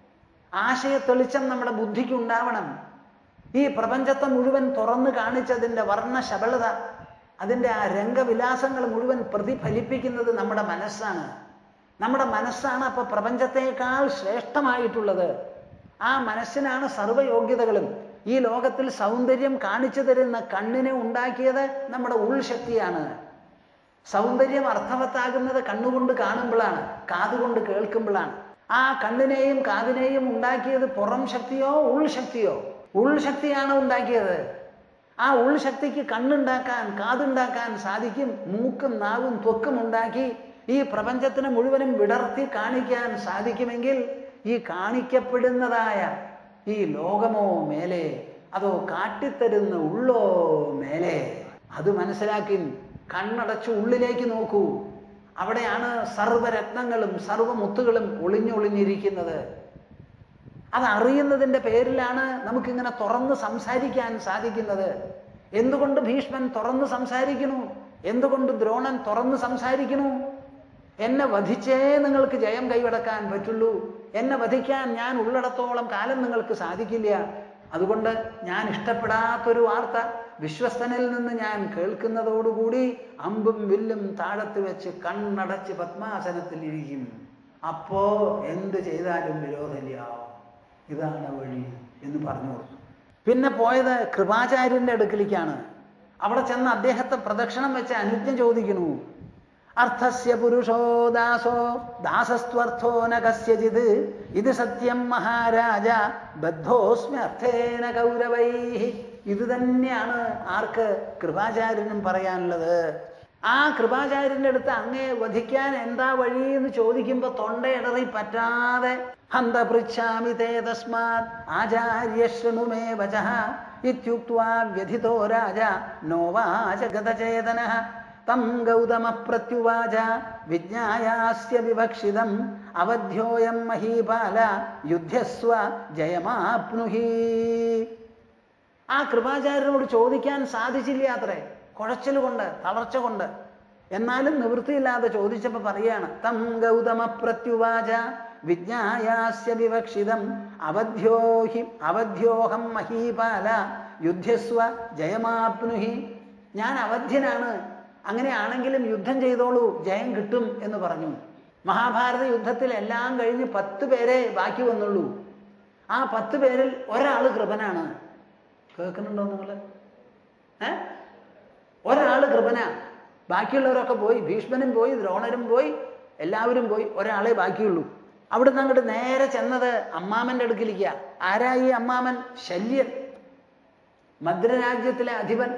[SPEAKER 1] ആശയത്തെളിച്ചം നമ്മുടെ ബുദ്ധിക്ക് ഉണ്ടാവണം ഈ പ്രപഞ്ചത്തെ മുഴുവൻ തുറന്നു കാണിച്ചതിൻ്റെ വർണ്ണ ശബളത അതിൻ്റെ ആ രംഗവിലാസങ്ങൾ മുഴുവൻ പ്രതിഫലിപ്പിക്കുന്നത് നമ്മുടെ മനസ്സാണ് നമ്മുടെ മനസ്സാണ് അപ്പൊ പ്രപഞ്ചത്തെക്കാൾ ശ്രേഷ്ഠമായിട്ടുള്ളത് ആ മനസ്സിനാണ് സർവ്വയോഗ്യതകളും ഈ ലോകത്തിൽ സൗന്ദര്യം കാണിച്ചു തരുന്ന കണ്ണിനെ ഉണ്ടാക്കിയത് നമ്മുടെ ഉൾശക്തിയാണ് സൗന്ദര്യം അർത്ഥവത്താകുന്നത് കണ്ണുകൊണ്ട് കാണുമ്പോഴാണ് കാതുകൊണ്ട് കേൾക്കുമ്പോഴാണ് ആ കണ്ണിനെയും കാതിനെയും ഉണ്ടാക്കിയത് പുറം ശക്തിയോ ഉൾശക്തിയോ ഉൾശക്തിയാണ് ഉണ്ടാക്കിയത് ആ ഉൾശക്തിക്ക് കണ്ണുണ്ടാക്കാൻ കാതുണ്ടാക്കാൻ സാധിക്കും മൂക്കും നാവും ത്വക്കും ഉണ്ടാക്കി ഈ പ്രപഞ്ചത്തിന് മുഴുവനും വിടർത്തി കാണിക്കാൻ സാധിക്കുമെങ്കിൽ ഈ കാണിക്കപ്പെടുന്നതായ ഈ ലോകമോ മേലെ അതോ കാട്ടിത്തരുന്ന ഉള്ളോ മേലെ അത് മനസ്സിലാക്കി കണ്ണടച്ച് ഉള്ളിലേക്ക് നോക്കൂ അവിടെയാണ് സർവരത്നങ്ങളും സർവമുത്തുകളും ഒളിഞ്ഞൊളിഞ്ഞിരിക്കുന്നത് അത് അറിയുന്നതിൻ്റെ പേരിലാണ് നമുക്കിങ്ങനെ തുറന്ന് സംസാരിക്കാൻ സാധിക്കുന്നത് എന്തുകൊണ്ട് ഭീഷ്മൻ തുറന്ന് സംസാരിക്കുന്നു എന്തുകൊണ്ട് ദ്രോണൻ തുറന്ന് സംസാരിക്കുന്നു എന്നെ വധിച്ചേ നിങ്ങൾക്ക് ജയം കൈവടക്കാൻ പറ്റുള്ളൂ എന്നെ വധിക്കാൻ ഞാൻ ഉള്ളിടത്തോളം കാലം നിങ്ങൾക്ക് സാധിക്കില്ല അതുകൊണ്ട് ഞാൻ ഇഷ്ടപ്പെടാത്തൊരു വാർത്ത വിശ്വസ്തനിൽ നിന്ന് ഞാൻ കേൾക്കുന്നതോടുകൂടി അമ്പും വില്ലും താഴത്ത് വെച്ച് കണ്ണടച്ച് പത്മാസനത്തിൽ ഇരിക്കും അപ്പോ എന്ത് ചെയ്താലും വിരോധമില്ല ഇതാണ് വഴി എന്ന് പറഞ്ഞു കൊടുത്തു പിന്നെ പോയത് കൃപാചാര്യന്റെ അടുക്കലേക്കാണ് അവിടെ ചെന്ന് അദ്ദേഹത്തെ പ്രദക്ഷിണം വെച്ച് അനുജ്ഞ ചോദിക്കുന്നു അർത്ഥസ്യ പുരുഷോ ദാസോ ദാസസ്ത്വർത്ഥോ ന കസ്യചിത് ഇത് സത്യം മഹാരാജ ബദ്ധോസ്മി അർത്ഥേന കൗരവൈ ഇത് തന്നെയാണ് ആർക്ക് കൃപാചാര്യനും പറയാനുള്ളത് ആ കൃപാചാര്യന്റെ അടുത്ത് അങ്ങേ വധിക്കാൻ എന്താ വഴി എന്ന് ചോദിക്കുമ്പോ തൊണ്ടയിടറി പറ്റാതെ ഹന്ത പൃച്ഛാമി തേ തസ്മാത് ആചാര്യ ശൃണുമേ വചഃ ഇത്യുക്ത്വാ വ്യഥിതോ രാജ നോവാച ഗതചേതന തം ഗൗതമ പ്രത്യുവാച വിജ്ഞായാസ്യ വിവക്ഷിതം അവധ്യോയം മഹീപാല യുദ്ധസ്വ ജയമാപ്നുഹി ആ കൃപാചാര്യനോട് ചോദിക്കാൻ സാധിച്ചില്ല അത്രേ കുഴച്ചൽ കൊണ്ട് തളർച്ച കൊണ്ട് എന്നാലും നിവൃത്തിയില്ലാതെ ചോദിച്ചപ്പോൾ പറയാണ് തം ഗൗതമ പ്രത്യുവാച വിജ്ഞായാസ്യ വിവക്ഷിതം അവധ്യോഹി അവധ്യോഹം മഹീപാല യുദ്ധസ്വ ജയമാപ്നുഹി ഞാൻ അവധ്യനാണ് അങ്ങനെയാണെങ്കിലും യുദ്ധം ചെയ്തോളൂ ജയം കിട്ടും എന്ന് പറഞ്ഞു മഹാഭാരത യുദ്ധത്തിൽ എല്ലാം കഴിഞ്ഞ് പത്ത് പേരെ ബാക്കി വന്നുള്ളൂ ആ പത്ത് പേരിൽ ഒരാൾ കൃപനാണ് കേൾക്കുന്നുണ്ടോ നിങ്ങൾ ഏ ഒരാൾ കൃപന ബാക്കിയുള്ളവരൊക്കെ പോയി ഭീഷ്മനും പോയി ദ്രോണരും പോയി എല്ലാവരും പോയി ഒരാളെ ബാക്കിയുള്ളൂ അവിടുന്ന് അങ്ങോട്ട് നേരെ ചെന്നത് അമ്മാമന്റെ അടുക്കിലിരിക്കുക ആരാ ഈ അമ്മാമൻ ശല്യൻ മദ്രരാജ്യത്തിലെ അധിപൻ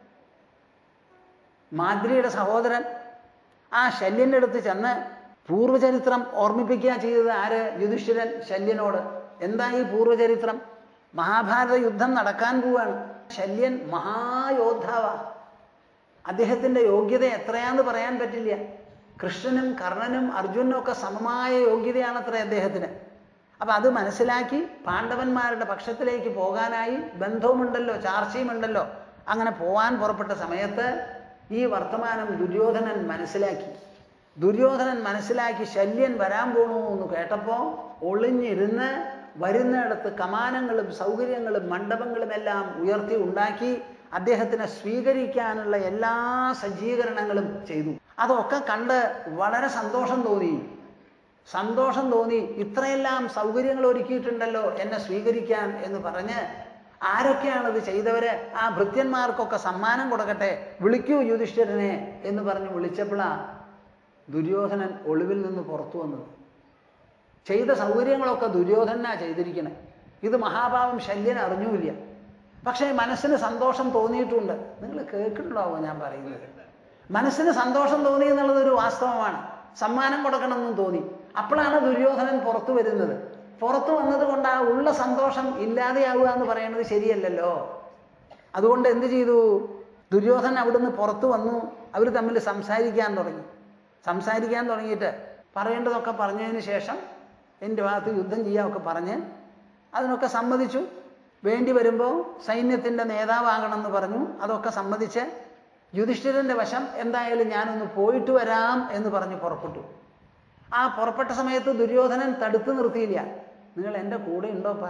[SPEAKER 1] മാദ്രിയുടെ സഹോദരൻ ആ ശല്യന്റെ അടുത്ത് ചെന്ന് പൂർവചരിത്രം ഓർമ്മിപ്പിക്കുക ചെയ്തത് ആര് യുധിഷ്ഠിരൻ ശല്യനോട് എന്താ ഈ പൂർവചരിത്രം മഹാഭാരത യുദ്ധം നടക്കാൻ പോവാണ് ശല്യൻ മഹായോദ്ധാവാ അദ്ദേഹത്തിന്റെ യോഗ്യത എത്രയാന്ന് പറയാൻ പറ്റില്ല കൃഷ്ണനും കർണനും അർജുനും ഒക്കെ സമമായ യോഗ്യതയാണത്രേ അദ്ദേഹത്തിന് അപ്പൊ അത് മനസ്സിലാക്കി പാണ്ഡവന്മാരുടെ പക്ഷത്തിലേക്ക് പോകാനായി ബന്ധവുമുണ്ടല്ലോ ചാർച്ചയുമുണ്ടല്ലോ അങ്ങനെ പോവാൻ പുറപ്പെട്ട സമയത്ത് ഈ വർത്തമാനം ദുര്യോധനൻ മനസ്സിലാക്കി ദുര്യോധനൻ മനസ്സിലാക്കി ശല്യൻ വരാൻ പോണു എന്ന് കേട്ടപ്പോൾ ഒളിഞ്ഞിരുന്ന് വരുന്നിടത്ത് കമാനങ്ങളും സൗകര്യങ്ങളും മണ്ഡപങ്ങളും എല്ലാം ഉയർത്തി ഉണ്ടാക്കി അദ്ദേഹത്തിനെ സ്വീകരിക്കാനുള്ള എല്ലാ സജ്ജീകരണങ്ങളും ചെയ്തു അതൊക്കെ കണ്ട് വളരെ സന്തോഷം തോന്നി സന്തോഷം തോന്നി ഇത്രയെല്ലാം സൗകര്യങ്ങൾ ഒരുക്കിയിട്ടുണ്ടല്ലോ എന്നെ സ്വീകരിക്കാൻ എന്ന് പറഞ്ഞ് ആരൊക്കെയാണ് ഇത് ചെയ്തവര് ആ ഭൃത്യന്മാർക്കൊക്കെ സമ്മാനം കൊടുക്കട്ടെ വിളിക്കൂ യുധിഷ്ഠിരനെ എന്ന് പറഞ്ഞ് വിളിച്ചപ്പോഴാ ദുര്യോധനൻ ഒളിവിൽ നിന്ന് പുറത്തു വന്നത് ചെയ്ത സൗകര്യങ്ങളൊക്കെ ദുര്യോധനാ ചെയ്തിരിക്കണേ ഇത് മഹാഭാവം ശല്യൻ അറിഞ്ഞുമില്ല പക്ഷേ മനസ്സിന് സന്തോഷം തോന്നിയിട്ടുണ്ട് നിങ്ങൾ കേൾക്കുന്നുണ്ടാവോ ഞാൻ പറയുന്നത് മനസ്സിന് സന്തോഷം തോന്നി എന്നുള്ളത് ഒരു വാസ്തവമാണ് സമ്മാനം കൊടുക്കണമെന്നും തോന്നി അപ്പോഴാണ് ദുര്യോധനൻ പുറത്തു വരുന്നത് പുറത്തു വന്നത് കൊണ്ട് ആ ഉള്ള സന്തോഷം ഇല്ലാതെയാവുക എന്ന് പറയുന്നത് ശരിയല്ലല്ലോ അതുകൊണ്ട് എന്ത് ചെയ്തു ദുര്യോധനൻ അവിടുന്ന് പുറത്തു വന്നു അവർ തമ്മിൽ സംസാരിക്കാൻ തുടങ്ങി സംസാരിക്കാൻ തുടങ്ങിയിട്ട് പറയേണ്ടതൊക്കെ പറഞ്ഞതിന് ശേഷം എൻ്റെ ഭാഗത്ത് യുദ്ധം ചെയ്യാമൊക്കെ പറഞ്ഞ് അതിനൊക്കെ സമ്മതിച്ചു വേണ്ടി വരുമ്പോൾ സൈന്യത്തിൻ്റെ നേതാവാകണമെന്ന് പറഞ്ഞു അതൊക്കെ സമ്മതിച്ച് യുധിഷ്ഠിരൻ്റെ വശം എന്തായാലും ഞാനൊന്ന് പോയിട്ട് വരാം എന്ന് പറഞ്ഞ് പുറപ്പെട്ടു ആ പുറപ്പെട്ട സമയത്ത് ദുര്യോധനൻ തടുത്തു നിർത്തിയില്ല നിങ്ങൾ എൻ്റെ കൂടെ ഉണ്ടോപ്പാ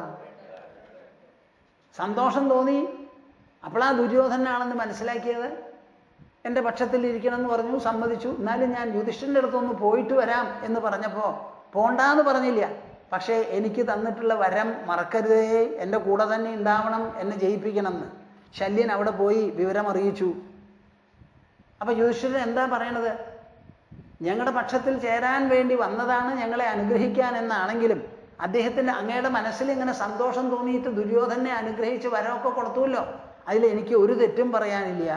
[SPEAKER 1] സന്തോഷം തോന്നി അപ്പോഴാ ദുര്യോധനാണെന്ന് മനസ്സിലാക്കിയത് എൻ്റെ പക്ഷത്തിൽ ഇരിക്കണം എന്ന് പറഞ്ഞു സമ്മതിച്ചു എന്നാലും ഞാൻ യുധിഷ്ഠിൻ്റെ അടുത്തൊന്ന് പോയിട്ട് വരാം എന്ന് പറഞ്ഞപ്പോൾ പോണ്ടാന്ന് പറഞ്ഞില്ല പക്ഷേ എനിക്ക് തന്നിട്ടുള്ള വരം മറക്കരുതേ എൻ്റെ കൂടെ തന്നെ ഉണ്ടാവണം എന്നെ ജയിപ്പിക്കണം എന്ന് ശല്യൻ അവിടെ പോയി വിവരം അറിയിച്ചു അപ്പൊ യുധിഷ്ഠിരൻ എന്താ പറയണത് ഞങ്ങളുടെ പക്ഷത്തിൽ ചേരാൻ വേണ്ടി വന്നതാണ് ഞങ്ങളെ അനുഗ്രഹിക്കാൻ എന്നാണെങ്കിലും അദ്ദേഹത്തിന്റെ അങ്ങയുടെ മനസ്സിൽ ഇങ്ങനെ സന്തോഷം തോന്നിയിട്ട് ദുര്യോധനെ അനുഗ്രഹിച്ച് വരമൊക്കെ കൊടുത്തുല്ലോ അതിൽ എനിക്ക് ഒരു തെറ്റും പറയാനില്ല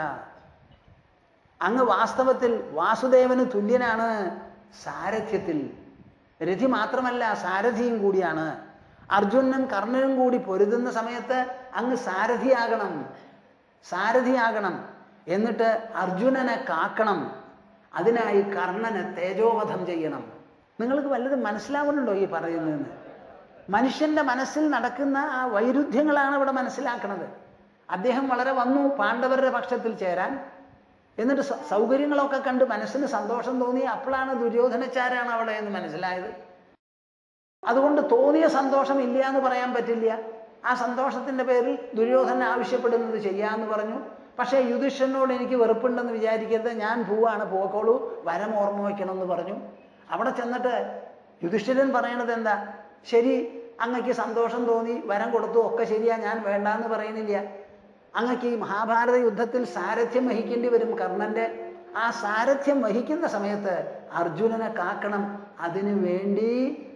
[SPEAKER 1] അങ്ങ് വാസ്തവത്തിൽ വാസുദേവന് തുല്യനാണ് സാരഥ്യത്തിൽ രഥി മാത്രമല്ല സാരഥിയും കൂടിയാണ് അർജുനനും കർണനും കൂടി പൊരുതുന്ന സമയത്ത് അങ്ങ് സാരഥിയാകണം സാരഥിയാകണം എന്നിട്ട് അർജുനനെ കാക്കണം അതിനായി കർണനെ തേജോവധം ചെയ്യണം നിങ്ങൾക്ക് വല്ലതും മനസ്സിലാവുന്നുണ്ടോ ഈ പറയുന്നതെന്ന് മനുഷ്യന്റെ മനസ്സിൽ നടക്കുന്ന ആ വൈരുദ്ധ്യങ്ങളാണ് ഇവിടെ മനസ്സിലാക്കുന്നത് അദ്ദേഹം വളരെ വന്നു പാണ്ഡവരുടെ പക്ഷത്തിൽ ചേരാൻ എന്നിട്ട് സ- സൗകര്യങ്ങളൊക്കെ കണ്ട് മനസ്സിന് സന്തോഷം തോന്നി അപ്പോഴാണ് ദുര്യോധനച്ചാരാണ് അവിടെ എന്ന് മനസ്സിലായത് അതുകൊണ്ട് തോന്നിയ സന്തോഷം ഇല്ല എന്ന് പറയാൻ പറ്റില്ല ആ സന്തോഷത്തിന്റെ പേരിൽ ദുര്യോധന ആവശ്യപ്പെടുന്നത് ചെയ്യാന്ന് പറഞ്ഞു പക്ഷേ യുധിഷ്ഠനോട് എനിക്ക് വെറുപ്പുണ്ടെന്ന് വിചാരിക്കരുത് ഞാൻ പോവാണ് പോക്കോളൂ വരം ഓർമ്മ വയ്ക്കണം എന്ന് പറഞ്ഞു അവിടെ ചെന്നിട്ട് യുധിഷ്ഠിരൻ പറയണത് എന്താ ശരി അങ്ങക്ക് സന്തോഷം തോന്നി വരം കൊടുത്തു ഒക്കെ ശരിയാ ഞാൻ വേണ്ടാന്ന് പറയുന്നില്ല അങ്ങക്ക് ഈ മഹാഭാരത യുദ്ധത്തിൽ സാരഥ്യം വഹിക്കേണ്ടി വരും കർണന്റെ ആ സാരഥ്യം വഹിക്കുന്ന സമയത്ത് അർജുനനെ കാക്കണം അതിനു വേണ്ടി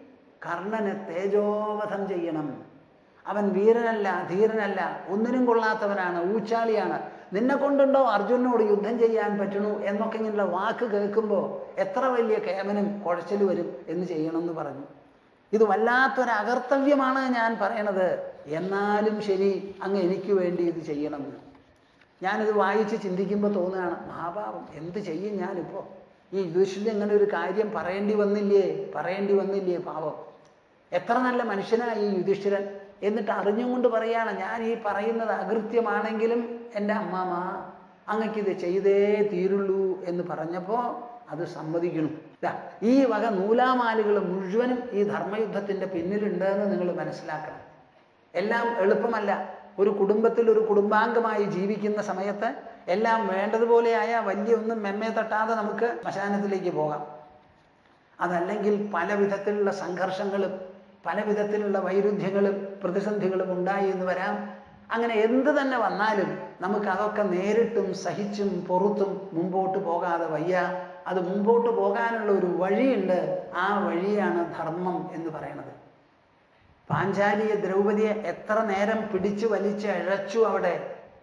[SPEAKER 1] കർണനെ തേജോവധം ചെയ്യണം അവൻ വീരനല്ല ധീരനല്ല ഒന്നിനും കൊള്ളാത്തവനാണ് ഊച്ചാളിയാണ് നിന്നെ കൊണ്ടുണ്ടോ അർജുനനോട് യുദ്ധം ചെയ്യാൻ പറ്റണു എന്നൊക്കെ ഇങ്ങനെയുള്ള വാക്ക് കേൾക്കുമ്പോൾ എത്ര വലിയ കേമനും കുഴച്ചിൽ വരും എന്ന് ചെയ്യണമെന്ന് പറഞ്ഞു ഇത് വല്ലാത്തൊരു അകർത്തവ്യമാണ് ഞാൻ പറയണത് എന്നാലും ശരി അങ്ങ് എനിക്ക് വേണ്ടി ഇത് ചെയ്യണമെന്ന് ഞാനിത് വായിച്ച് ചിന്തിക്കുമ്പോൾ തോന്നുകയാണ് മഹാഭാവം എന്ത് ചെയ്യും ഞാനിപ്പോൾ ഈ യുധിഷ്ഠിരൻ ഇങ്ങനെ ഒരു കാര്യം പറയേണ്ടി വന്നില്ലേ പറയേണ്ടി വന്നില്ലേ പാവം എത്ര നല്ല മനുഷ്യനാണ് ഈ യുധിഷ്ഠിരൻ എന്നിട്ട് അറിഞ്ഞും കൊണ്ട് പറയാണ് ഞാൻ ഈ പറയുന്നത് അകൃത്യമാണെങ്കിലും എൻ്റെ അമ്മാമ അങ്ങക്കിത് ചെയ്തേ തീരുള്ളൂ എന്ന് പറഞ്ഞപ്പോൾ അത് സമ്മതിക്കണം ദാ, ഈ വക നൂലാമാലുകൾ മുഴുവനും ഈ ധർമ്മയുദ്ധത്തിൻ്റെ പിന്നിലുണ്ട് എന്ന് നിങ്ങൾ മനസ്സിലാക്കണം എല്ലാം എളുപ്പമല്ല ഒരു കുടുംബത്തിൽ ഒരു കുടുംബാംഗമായി ജീവിക്കുന്ന സമയത്ത് എല്ലാം വേണ്ടതുപോലെയായ വലിയ ഒന്നും മെമ്മെ തട്ടാതെ നമുക്ക് ശ്മശാനത്തിലേക്ക് പോകാം അതല്ലെങ്കിൽ പല വിധത്തിലുള്ള സംഘർഷങ്ങളും പല വിധത്തിലുള്ള വൈരുദ്ധ്യങ്ങളും പ്രതിസന്ധികളും ഉണ്ടായി എന്ന് വരാം അങ്ങനെ എന്ത് തന്നെ വന്നാലും നമുക്ക് അതൊക്കെ നേരിട്ടും സഹിച്ചും പൊറുത്തും മുമ്പോട്ട് പോകാതെ വയ്യ അത് മുമ്പോട്ട് പോകാനുള്ള ഒരു വഴിയുണ്ട് ആ വഴിയാണ് ധർമ്മം എന്ന് പറയുന്നത് പാഞ്ചാലിയെ ദ്രൗപതിയെ എത്ര നേരം പിടിച്ചു വലിച്ച് അഴച്ചു അവിടെ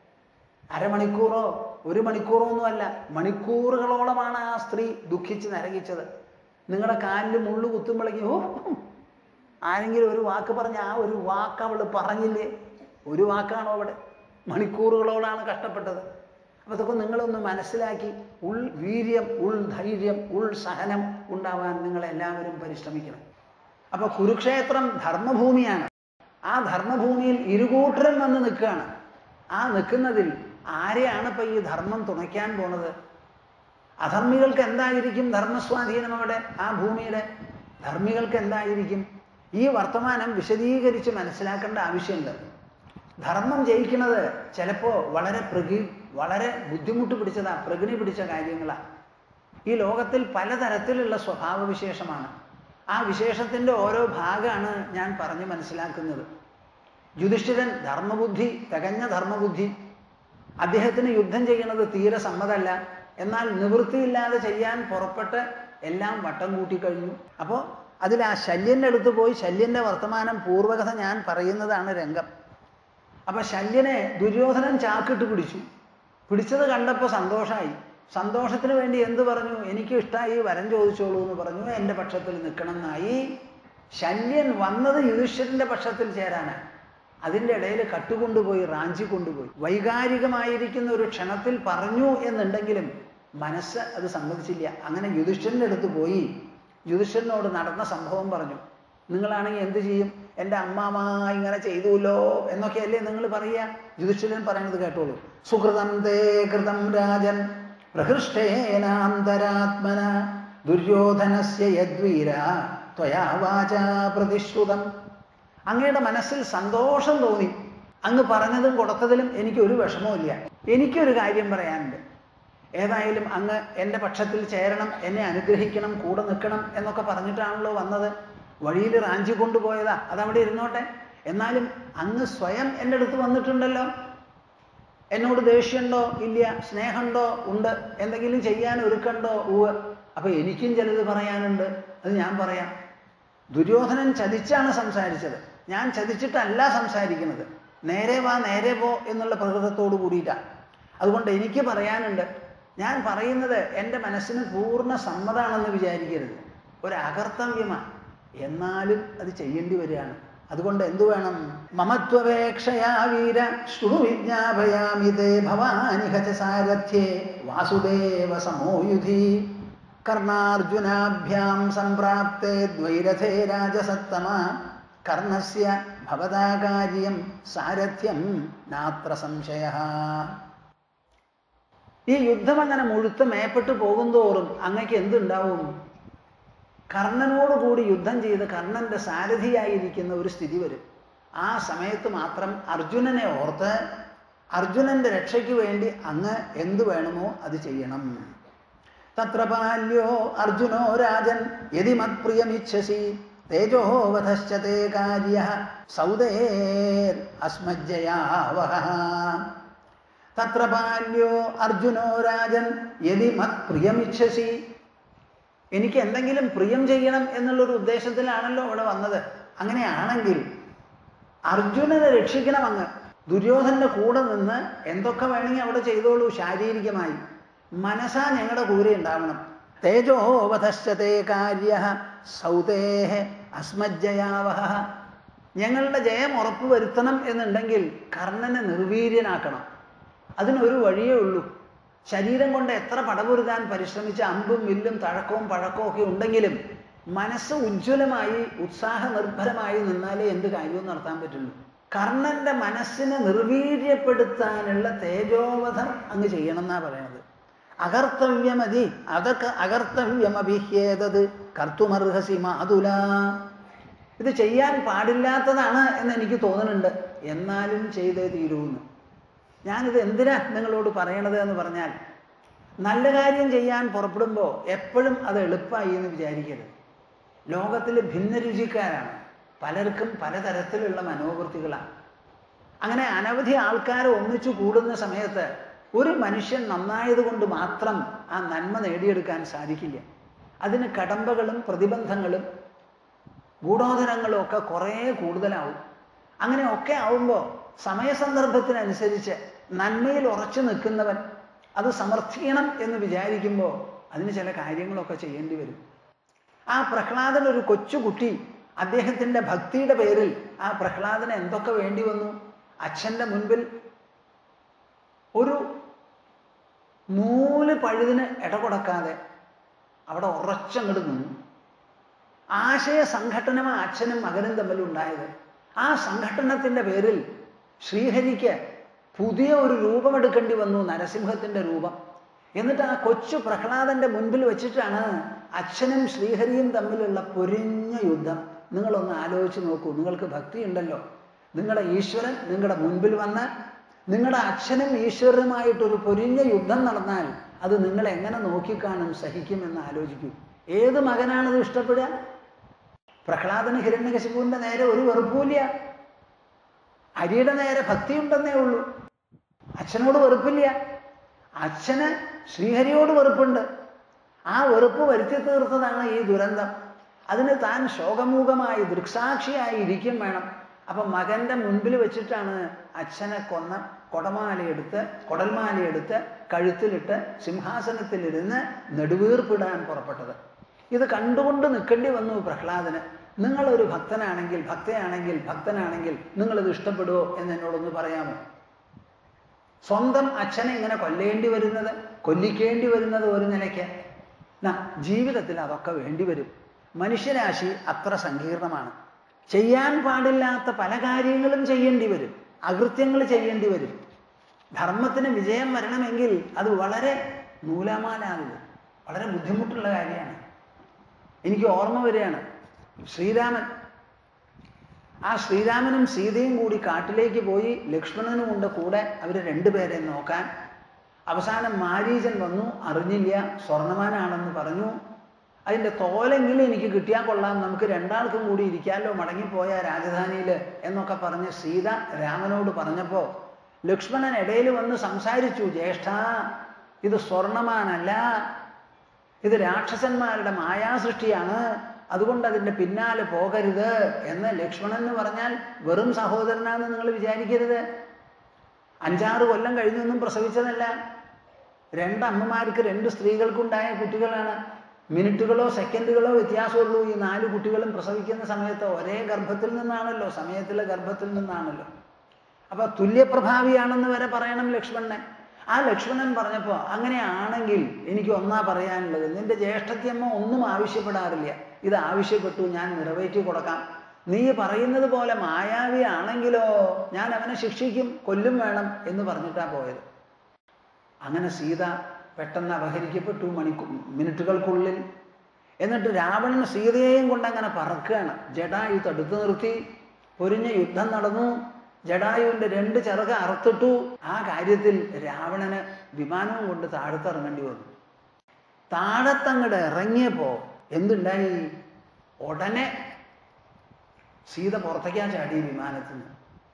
[SPEAKER 1] അരമണിക്കൂറോ ഒരു മണിക്കൂറോ ഒന്നുമല്ല മണിക്കൂറുകളോളമാണ് ആ സ്ത്രീ ദുഃഖിച്ച് നരകിച്ചത് നിങ്ങളുടെ കാലിൽ മുള്ളു കുത്തുമ്പോഴേക്കും ഓ ആരെങ്കിലും ഒരു വാക്ക് പറഞ്ഞ ആ ഒരു വാക്ക് അവൾ പറഞ്ഞില്ലേ ഒരു വാക്കാണോ അവിടെ മണിക്കൂറുകളോടാണ് കഷ്ടപ്പെട്ടത് അപ്പൊ അതൊക്കെ നിങ്ങളൊന്ന് മനസ്സിലാക്കി ഉൾ വീര്യം ഉൾ ധൈര്യം ഉൾ സഹനം ഉണ്ടാവാൻ നിങ്ങൾ എല്ലാവരും പരിശ്രമിക്കണം അപ്പൊ കുരുക്ഷേത്രം ധർമ്മഭൂമിയാണ് ആ ധർമ്മഭൂമിയിൽ ഇരുകൂട്ടരും വന്ന് നിൽക്കുകയാണ് ആ നിൽക്കുന്നതിൽ ആരെയാണ് ഇപ്പൊ ഈ ധർമ്മം തുണയ്ക്കാൻ പോണത് അധർമ്മികൾക്ക് എന്തായിരിക്കും ധർമ്മസ്വാധീനം അവിടെ ആ ഭൂമിയുടെ ധർമ്മികൾക്ക് എന്തായിരിക്കും ഈ വർത്തമാനം വിശദീകരിച്ച് മനസ്സിലാക്കേണ്ട ആവശ്യമുണ്ട് ധർമ്മം ജയിക്കുന്നത് ചിലപ്പോൾ വളരെ പ്രകി വളരെ ബുദ്ധിമുട്ട് പിടിച്ചതാ പ്രകൃതി പിടിച്ച കാര്യങ്ങളാണ് ഈ ലോകത്തിൽ പലതരത്തിലുള്ള സ്വഭാവ വിശേഷമാണ് ആ വിശേഷത്തിൻ്റെ ഓരോ ഭാഗമാണ് ഞാൻ പറഞ്ഞ് മനസ്സിലാക്കുന്നത് യുധിഷ്ഠിരൻ ധർമ്മബുദ്ധി തികഞ്ഞ ധർമ്മബുദ്ധി അദ്ദേഹത്തിന് യുദ്ധം ചെയ്യുന്നത് തീരെ സമ്മതമല്ല എന്നാൽ നിവൃത്തിയില്ലാതെ ചെയ്യാൻ പുറപ്പെട്ട് എല്ലാം വട്ടം കൂട്ടിക്കഴിഞ്ഞു അപ്പോൾ അതിൽ ആ ശല്യൻ്റെ അടുത്ത് പോയി ശല്യൻ്റെ വർത്തമാനം പൂർവകഥ ഞാൻ പറയുന്നതാണ് രംഗം അപ്പൊ ശല്യനെ ദുര്യോധനൻ ചാക്കിട്ട് പിടിച്ചു പിടിച്ചത് കണ്ടപ്പോൾ സന്തോഷമായി സന്തോഷത്തിന് വേണ്ടി എന്ത് പറഞ്ഞു എനിക്ക് ഇഷ്ടമായി വരം ചോദിച്ചോളൂ എന്ന് പറഞ്ഞു എൻ്റെ പക്ഷത്തിൽ നിൽക്കണം എന്നായി ശല്യൻ വന്നത് യുധിഷ്ഠിരന്റെ പക്ഷത്തിൽ ചേരാനാണ് അതിൻ്റെ ഇടയിൽ കട്ടുകൊണ്ടുപോയി റാഞ്ചി കൊണ്ടുപോയി വൈകാരികമായിരിക്കുന്ന ഒരു ക്ഷണത്തിൽ പറഞ്ഞു എന്നുണ്ടെങ്കിലും മനസ്സ് അത് സമ്മതിച്ചില്ല അങ്ങനെ യുധിഷ്ഠിരൻ്റെ അടുത്ത് പോയി യുധിഷ്ഠിരനോട് നടന്ന സംഭവം പറഞ്ഞു നിങ്ങളാണെങ്കിൽ എന്ത് ചെയ്യും എൻ്റെ അമ്മാമ ഇങ്ങനെ ചെയ്തുല്ലോ എന്നൊക്കെയല്ലേ നിങ്ങൾ പറയുക യുധിഷ്ഠിരൻ പറയുന്നത് കേട്ടോളൂ സുഹൃതം തേ കൃതം രാജൻ പ്രഹൃഷ്ടേനാന്തരാത്മന ദുര്യോധനസ്യ യദ്വീര ത്വയാ വാചാ പ്രതിശ്രുതം അങ്ങയുടെ മനസ്സിൽ സന്തോഷം തോന്നി അങ്ങ് പറഞ്ഞതും കൊടുത്തതിലും എനിക്ക് ഒരു വിഷമവുമില്ല എനിക്കൊരു കാര്യം പറയാനുണ്ട് ഏതായാലും അങ്ങ് എൻ്റെ പക്ഷത്തിൽ ചേരണം എന്നെ അനുഗ്രഹിക്കണം കൂടെ നിൽക്കണം എന്നൊക്കെ പറഞ്ഞിട്ടാണല്ലോ വന്നത് വഴിയിൽ റാഞ്ചി കൊണ്ടുപോയതാ അതവിടെ ഇരുന്നോട്ടെ എന്നാലും അങ്ങ് സ്വയം എൻ്റെ അടുത്ത് വന്നിട്ടുണ്ടല്ലോ എന്നോട് ദേഷ്യമുണ്ടോ ഇല്ല സ്നേഹമുണ്ടോ ഉണ്ട് എന്തെങ്കിലും ചെയ്യാൻ ഒരുക്കണ്ടോ ഉവ് അപ്പൊ എനിക്കും ചിലത് പറയാനുണ്ട് അത് ഞാൻ പറയാം ദുര്യോധനൻ ചതിച്ചാണ് സംസാരിച്ചത് ഞാൻ ചതിച്ചിട്ടല്ല സംസാരിക്കുന്നത് നേരെ വാ നേരെ പോ എന്നുള്ള പ്രകൃതത്തോട് കൂടിയിട്ടാണ് അതുകൊണ്ട് എനിക്ക് പറയാനുണ്ട് ഞാൻ പറയുന്നത് എൻ്റെ മനസ്സിന് പൂർണ്ണ സമ്മതാണെന്ന് വിചാരിക്കരുത് ഒരു അകർത്തവ്യമാണ് എന്നാലും അത് ചെയ്യേണ്ടി വരികയാണ് അതുകൊണ്ട് എന്തു വേണം മമത്വപേക്ഷയാ വീര ശൃണു വിജ്ഞാപയാമി തേ ഭവാനിഹ ച സാരഥ്യേ വാസുദേവ സമോയുധി കർണാർജുനാഭ്യാം സംപ്രാപ്തേ ദ്വൈരഥേ രാജസത്തമ കർണസ്യ ഭവതാ കാര്യം സാരഥ്യം നാത്ര സംശയ ഈ യുദ്ധം അങ്ങനെ മുഴുത്ത് മേപ്പെട്ട് പോകുന്തോറും അങ്ങക്ക് എന്തുണ്ടാവും കർണനോടുകൂടി യുദ്ധം ചെയ്ത് കർണന്റെ സാരഥിയായിരിക്കുന്ന ഒരു സ്ഥിതി വരും ആ സമയത്ത് മാത്രം അർജുനനെ ഓർത്ത് അർജുനന്റെ രക്ഷയ്ക്ക് വേണ്ടി അങ്ങ് എന്തു വേണമോ അത് ചെയ്യണം തത്ര ബാല്യോ അർജുനോ രാജൻ യതി മത്പ്രിയമിച്ഛസി തേജോവധശ്ച തേ കാര്യ സൗദേർ അസ്മജ്ജയാവഹ തത്ര ബാല്യോ അർജുനോ രാജൻ യതി മത്പ്രിയമിച്ഛസി എനിക്ക് എന്തെങ്കിലും പ്രിയം ചെയ്യണം എന്നുള്ളൊരു ഉദ്ദേശത്തിലാണല്ലോ അവിടെ വന്നത് അങ്ങനെയാണെങ്കിൽ അർജുനനെ രക്ഷിക്കണം അങ്ങ് ദുര്യോധന്റെ കൂടെ നിന്ന് എന്തൊക്കെ വേണമെങ്കിൽ അവിടെ ചെയ്തോളൂ ശാരീരികമായി മനസ്സാ ഞങ്ങളുടെ കൂടെ ഉണ്ടാവണം തേജോവധശ്ചതേ കാര്യ സൗതേഹ അസ്മജ്ജയാവഹ ഞങ്ങളുടെ ജയം ഉറപ്പുവരുത്തണം എന്നുണ്ടെങ്കിൽ കർണനെ നിർവീര്യനാക്കണം അതിനൊരു വഴിയേ ഉള്ളൂ ശരീരം കൊണ്ട് എത്ര പടപൊരുതാൻ പരിശ്രമിച്ച അമ്പും വില്ലും തഴക്കവും പഴക്കവും ഒക്കെ ഉണ്ടെങ്കിലും മനസ്സ് ഉജ്ജ്വലമായി ഉത്സാഹ നിർഭരമായി നിന്നാലേ എന്ത് കാര്യവും നടത്താൻ പറ്റുള്ളൂ കർണന്റെ മനസ്സിനെ നിർവീര്യപ്പെടുത്താനുള്ള തേജോവധം അങ്ങ് ചെയ്യണം എന്നാ പറയണത് അകർത്തവ്യമതി അതൊക്കെ അകർത്തവ്യമഭിഹ്യേതത് കർത്തുമർഹസി മാതുല ഇത് ചെയ്യാൻ പാടില്ലാത്തതാണ് എന്ന് എനിക്ക് തോന്നുന്നുണ്ട് എന്നാലും ചെയ്തേ തീരൂന്ന് ഞാനിത് എന്തിനാ നിങ്ങളോട് പറയണത് എന്ന് പറഞ്ഞാൽ നല്ല കാര്യം ചെയ്യാൻ പുറപ്പെടുമ്പോൾ എപ്പോഴും അത് എളുപ്പമായി എന്ന് വിചാരിക്കരുത് ലോകത്തിൽ ഭിന്നരുചിക്കാരാണ് പലർക്കും പലതരത്തിലുള്ള മനോവൃത്തികളാണ് അങ്ങനെ അനവധി ആൾക്കാർ ഒന്നിച്ചു കൂടുന്ന സമയത്ത് ഒരു മനുഷ്യൻ നന്നായത് കൊണ്ട് മാത്രം ആ നന്മ നേടിയെടുക്കാൻ സാധിക്കില്ല അതിന് കടമ്പകളും പ്രതിബന്ധങ്ങളും ഗൂഢോദരങ്ങളും ഒക്കെ കുറേ കൂടുതലാവും അങ്ങനെ ഒക്കെ ആവുമ്പോൾ സമയസന്ദർഭത്തിനനുസരിച്ച് നന്മയിൽ ഉറച്ചു നിൽക്കുന്നവൻ അത് സമർത്ഥിക്കണം എന്ന് വിചാരിക്കുമ്പോൾ അതിന് ചില കാര്യങ്ങളൊക്കെ ചെയ്യേണ്ടി വരും ആ പ്രഹ്ലാദൻ ഒരു കൊച്ചുകുട്ടി അദ്ദേഹത്തിൻ്റെ ഭക്തിയുടെ പേരിൽ ആ പ്രഹ്ലാദന് എന്തൊക്കെ വേണ്ടി വന്നു അച്ഛൻ്റെ മുൻപിൽ ഒരു നൂല് പഴുതിന് ഇടകൊടക്കാതെ അവിടെ ഉറച്ചങ്ങോട്ട് നിന്നു ആശയ സംഘട്ടനമാണ് അച്ഛനും മകനും തമ്മിൽ ഉണ്ടായത് ആ സംഘട്ടനത്തിന്റെ പേരിൽ ശ്രീഹരിക്ക് പുതിയ ഒരു രൂപമെടുക്കേണ്ടി വന്നു നരസിംഹത്തിന്റെ രൂപം എന്നിട്ട് ആ കൊച്ചു പ്രഹ്ലാദന്റെ മുൻപിൽ വെച്ചിട്ടാണ് അച്ഛനും ശ്രീഹരിയും തമ്മിലുള്ള പൊരിഞ്ഞ യുദ്ധം നിങ്ങളൊന്ന് ആലോചിച്ച് നോക്കൂ നിങ്ങൾക്ക് ഭക്തി ഉണ്ടല്ലോ നിങ്ങളുടെ ഈശ്വരൻ നിങ്ങളുടെ മുൻപിൽ വന്ന് നിങ്ങളുടെ അച്ഛനും ഈശ്വരനുമായിട്ടൊരു പൊരിഞ്ഞ യുദ്ധം നടന്നാൽ അത് നിങ്ങൾ എങ്ങനെ നോക്കിക്കാണും സഹിക്കും എന്ന് ആലോചിക്കൂ ഏത് മകനാണത് ഇഷ്ടപ്പെടുക പ്രഹ്ലാദന് ഹിരണ്യകശിപുവിന്റെ നേരെ ഒരു വെറുപ്പില്ല അരിയുടെ നേരെ ഭക്തിയുണ്ടെന്നേ ഉള്ളൂ അച്ഛനോട് വെറുപ്പില്ല അച്ഛന് ശ്രീഹരിയോട് വെറുപ്പുണ്ട് ആ വെറുപ്പ് വരുത്തി തീർത്തതാണ് ഈ ദുരന്തം അതിന് താൻ ശോകമൂകമായി ദൃക്സാക്ഷിയായി ഇരിക്കും വേണം അപ്പൊ മകന്റെ മുൻപിൽ വെച്ചിട്ടാണ് അച്ഛനെ കൊന്ന കൊടമാലയെടുത്ത് കൊടൽമാലയെടുത്ത് കഴുത്തിലിട്ട് സിംഹാസനത്തിലിരുന്ന് നെടുവീർപ്പിടാൻ പുറപ്പെട്ടത് ഇത് കണ്ടുകൊണ്ട് നിൽക്കേണ്ടി വന്നു പ്രഹ്ലാദന് നിങ്ങളൊരു ഭക്തനാണെങ്കിൽ ഭക്തയാണെങ്കിൽ ഭക്തനാണെങ്കിൽ നിങ്ങളിത് ഇഷ്ടപ്പെടുവോ എന്ന് എന്നോടൊന്ന് പറയാമോ സ്വന്തം അച്ഛനെ ഇങ്ങനെ കൊല്ലേണ്ടി വരുന്നത് കൊല്ലിക്കേണ്ടി വരുന്നത് ഒരു നിലയ്ക്ക് നാ ജീവിതത്തിൽ അതൊക്കെ വേണ്ടി വരും മനുഷ്യരാശി അത്ര സങ്കീർണമാണ് ചെയ്യാൻ പാടില്ലാത്ത പല കാര്യങ്ങളും ചെയ്യേണ്ടി വരും അകൃത്യങ്ങൾ ചെയ്യേണ്ടി വരും ധർമ്മത്തിന് വിജയം വരണമെങ്കിൽ അത് വളരെ നൂലാമാലാകുക വളരെ ബുദ്ധിമുട്ടുള്ള കാര്യമാണ് എനിക്ക് ഓർമ്മ വരികയാണ് ശ്രീരാമൻ ആ ശ്രീരാമനും സീതയും കൂടി കാട്ടിലേക്ക് പോയി ലക്ഷ്മണനും ഉണ്ട് കൂടെ അവർ രണ്ടുപേരെ നോക്കാൻ അവസാനം മാരീചൻ വന്നു അറിഞ്ഞില്ല സ്വർണമാനാണെന്ന് പറഞ്ഞു അതിൻ്റെ തോലെങ്കിലും എനിക്ക് കിട്ടിയാൽ കൊള്ളാം നമുക്ക് രണ്ടാൾക്കും കൂടി ഇരിക്കാമല്ലോ മടങ്ങിപ്പോയ രാജധാനിയിൽ എന്നൊക്കെ പറഞ്ഞ് സീത രാമനോട് പറഞ്ഞപ്പോൾ ലക്ഷ്മണൻ ഇടയിൽ വന്ന് സംസാരിച്ചു ജ്യേഷ്ഠ ഇത് സ്വർണമാനല്ല ഇത് രാക്ഷസന്മാരുടെ മായാസൃഷ്ടിയാണ് അതുകൊണ്ട് അതിൻ്റെ പിന്നാലെ പോകരുത് എന്ന് ലക്ഷ്മണൻ എന്ന് പറഞ്ഞാൽ വെറും സഹോദരനാണെന്ന് നിങ്ങൾ വിചാരിക്കരുത് അഞ്ചാറ് കൊല്ലം കഴിഞ്ഞൊന്നും പ്രസവിച്ചതല്ല രണ്ട് അമ്മമാർക്ക് രണ്ട് സ്ത്രീകൾക്കുണ്ടായ കുട്ടികളാണ് മിനിറ്റുകളോ സെക്കൻഡുകളോ വ്യത്യാസമുള്ളൂ ഈ നാല് കുട്ടികളും പ്രസവിക്കുന്ന സമയത്ത് ഒരേ ഗർഭത്തിൽ നിന്നാണല്ലോ സമയത്തിലെ ഗർഭത്തിൽ നിന്നാണല്ലോ അപ്പൊ തുല്യപ്രഭാവിയാണെന്ന് വരെ പറയണം ലക്ഷ്മണനെ ആ ലക്ഷ്മണൻ പറഞ്ഞപ്പോൾ അങ്ങനെയാണെങ്കിൽ എനിക്ക് ഒന്നാ പറയാനുള്ളത് നിന്റെ ജ്യേഷ്ഠത്തിയമ്മ ഒന്നും ആവശ്യപ്പെടാറില്ല ഇത് ആവശ്യപ്പെട്ടു ഞാൻ നിറവേറ്റി കൊടുക്കാം നീ പറയുന്നത് പോലെ മായാവിയാണെങ്കിലോ ഞാൻ അവനെ ശിക്ഷിക്കും കൊല്ലും വേണം എന്ന് പറഞ്ഞിട്ടാ പോയത് അങ്ങനെ സീത പെട്ടെന്ന് അപഹരിക്കപ്പെട്ടു മണിക്കൂ മിനിറ്റുകൾക്കുള്ളിൽ എന്നിട്ട് രാവണൻ സീതയെയും കൊണ്ട് അങ്ങനെ പറക്കുകയാണ് ജഡായു തടുത്തു നിർത്തി പൊരിഞ്ഞ യുദ്ധം നടന്നു ജഡായുവിന്റെ രണ്ട് ചിറക് അറുത്തിട്ടു ആ കാര്യത്തിൽ രാവണന് വിമാനവും കൊണ്ട് താഴത്തിറങ്ങേണ്ടി വന്നു താഴത്തങ്ങട് ഇറങ്ങിയപ്പോ എന്തുണ്ടായി ഉടനെ സീത പുറത്തേക്കാ ചാടി വിമാനത്തിൽ നിന്ന്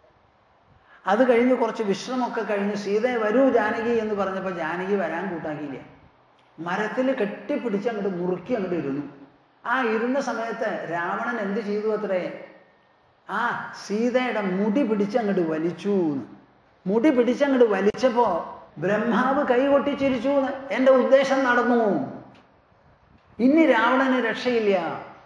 [SPEAKER 1] അത് കഴിഞ്ഞ് കുറച്ച് വിശ്രമമൊക്കെ കഴിഞ്ഞ് സീതയെ വരൂ ജാനകി എന്ന് പറഞ്ഞപ്പോൾ ജാനകി വരാൻ കൂട്ടാക്കിയില്ല മരത്തിൽ കെട്ടിപ്പിടിച്ച് അങ്ങോട്ട് മുറുക്കി അങ്ങോട്ട് ഇരുന്നു ആ ഇരുന്ന സമയത്ത് രാവണൻ എന്ത് ചെയ്തു അത്രേ ആ സീതയുടെ മുടി പിടിച്ച് അങ്ങോട്ട് വലിച്ചു എന്ന്. മുടി പിടിച്ചങ്ങോട്ട് വലിച്ചപ്പോ ബ്രഹ്മാവ് കൈകൊട്ടി ചിരിച്ചു എന്ന്. എന്റെ ഉദ്ദേശം നടന്നു ഇനി രാവണന് രക്ഷയില്ല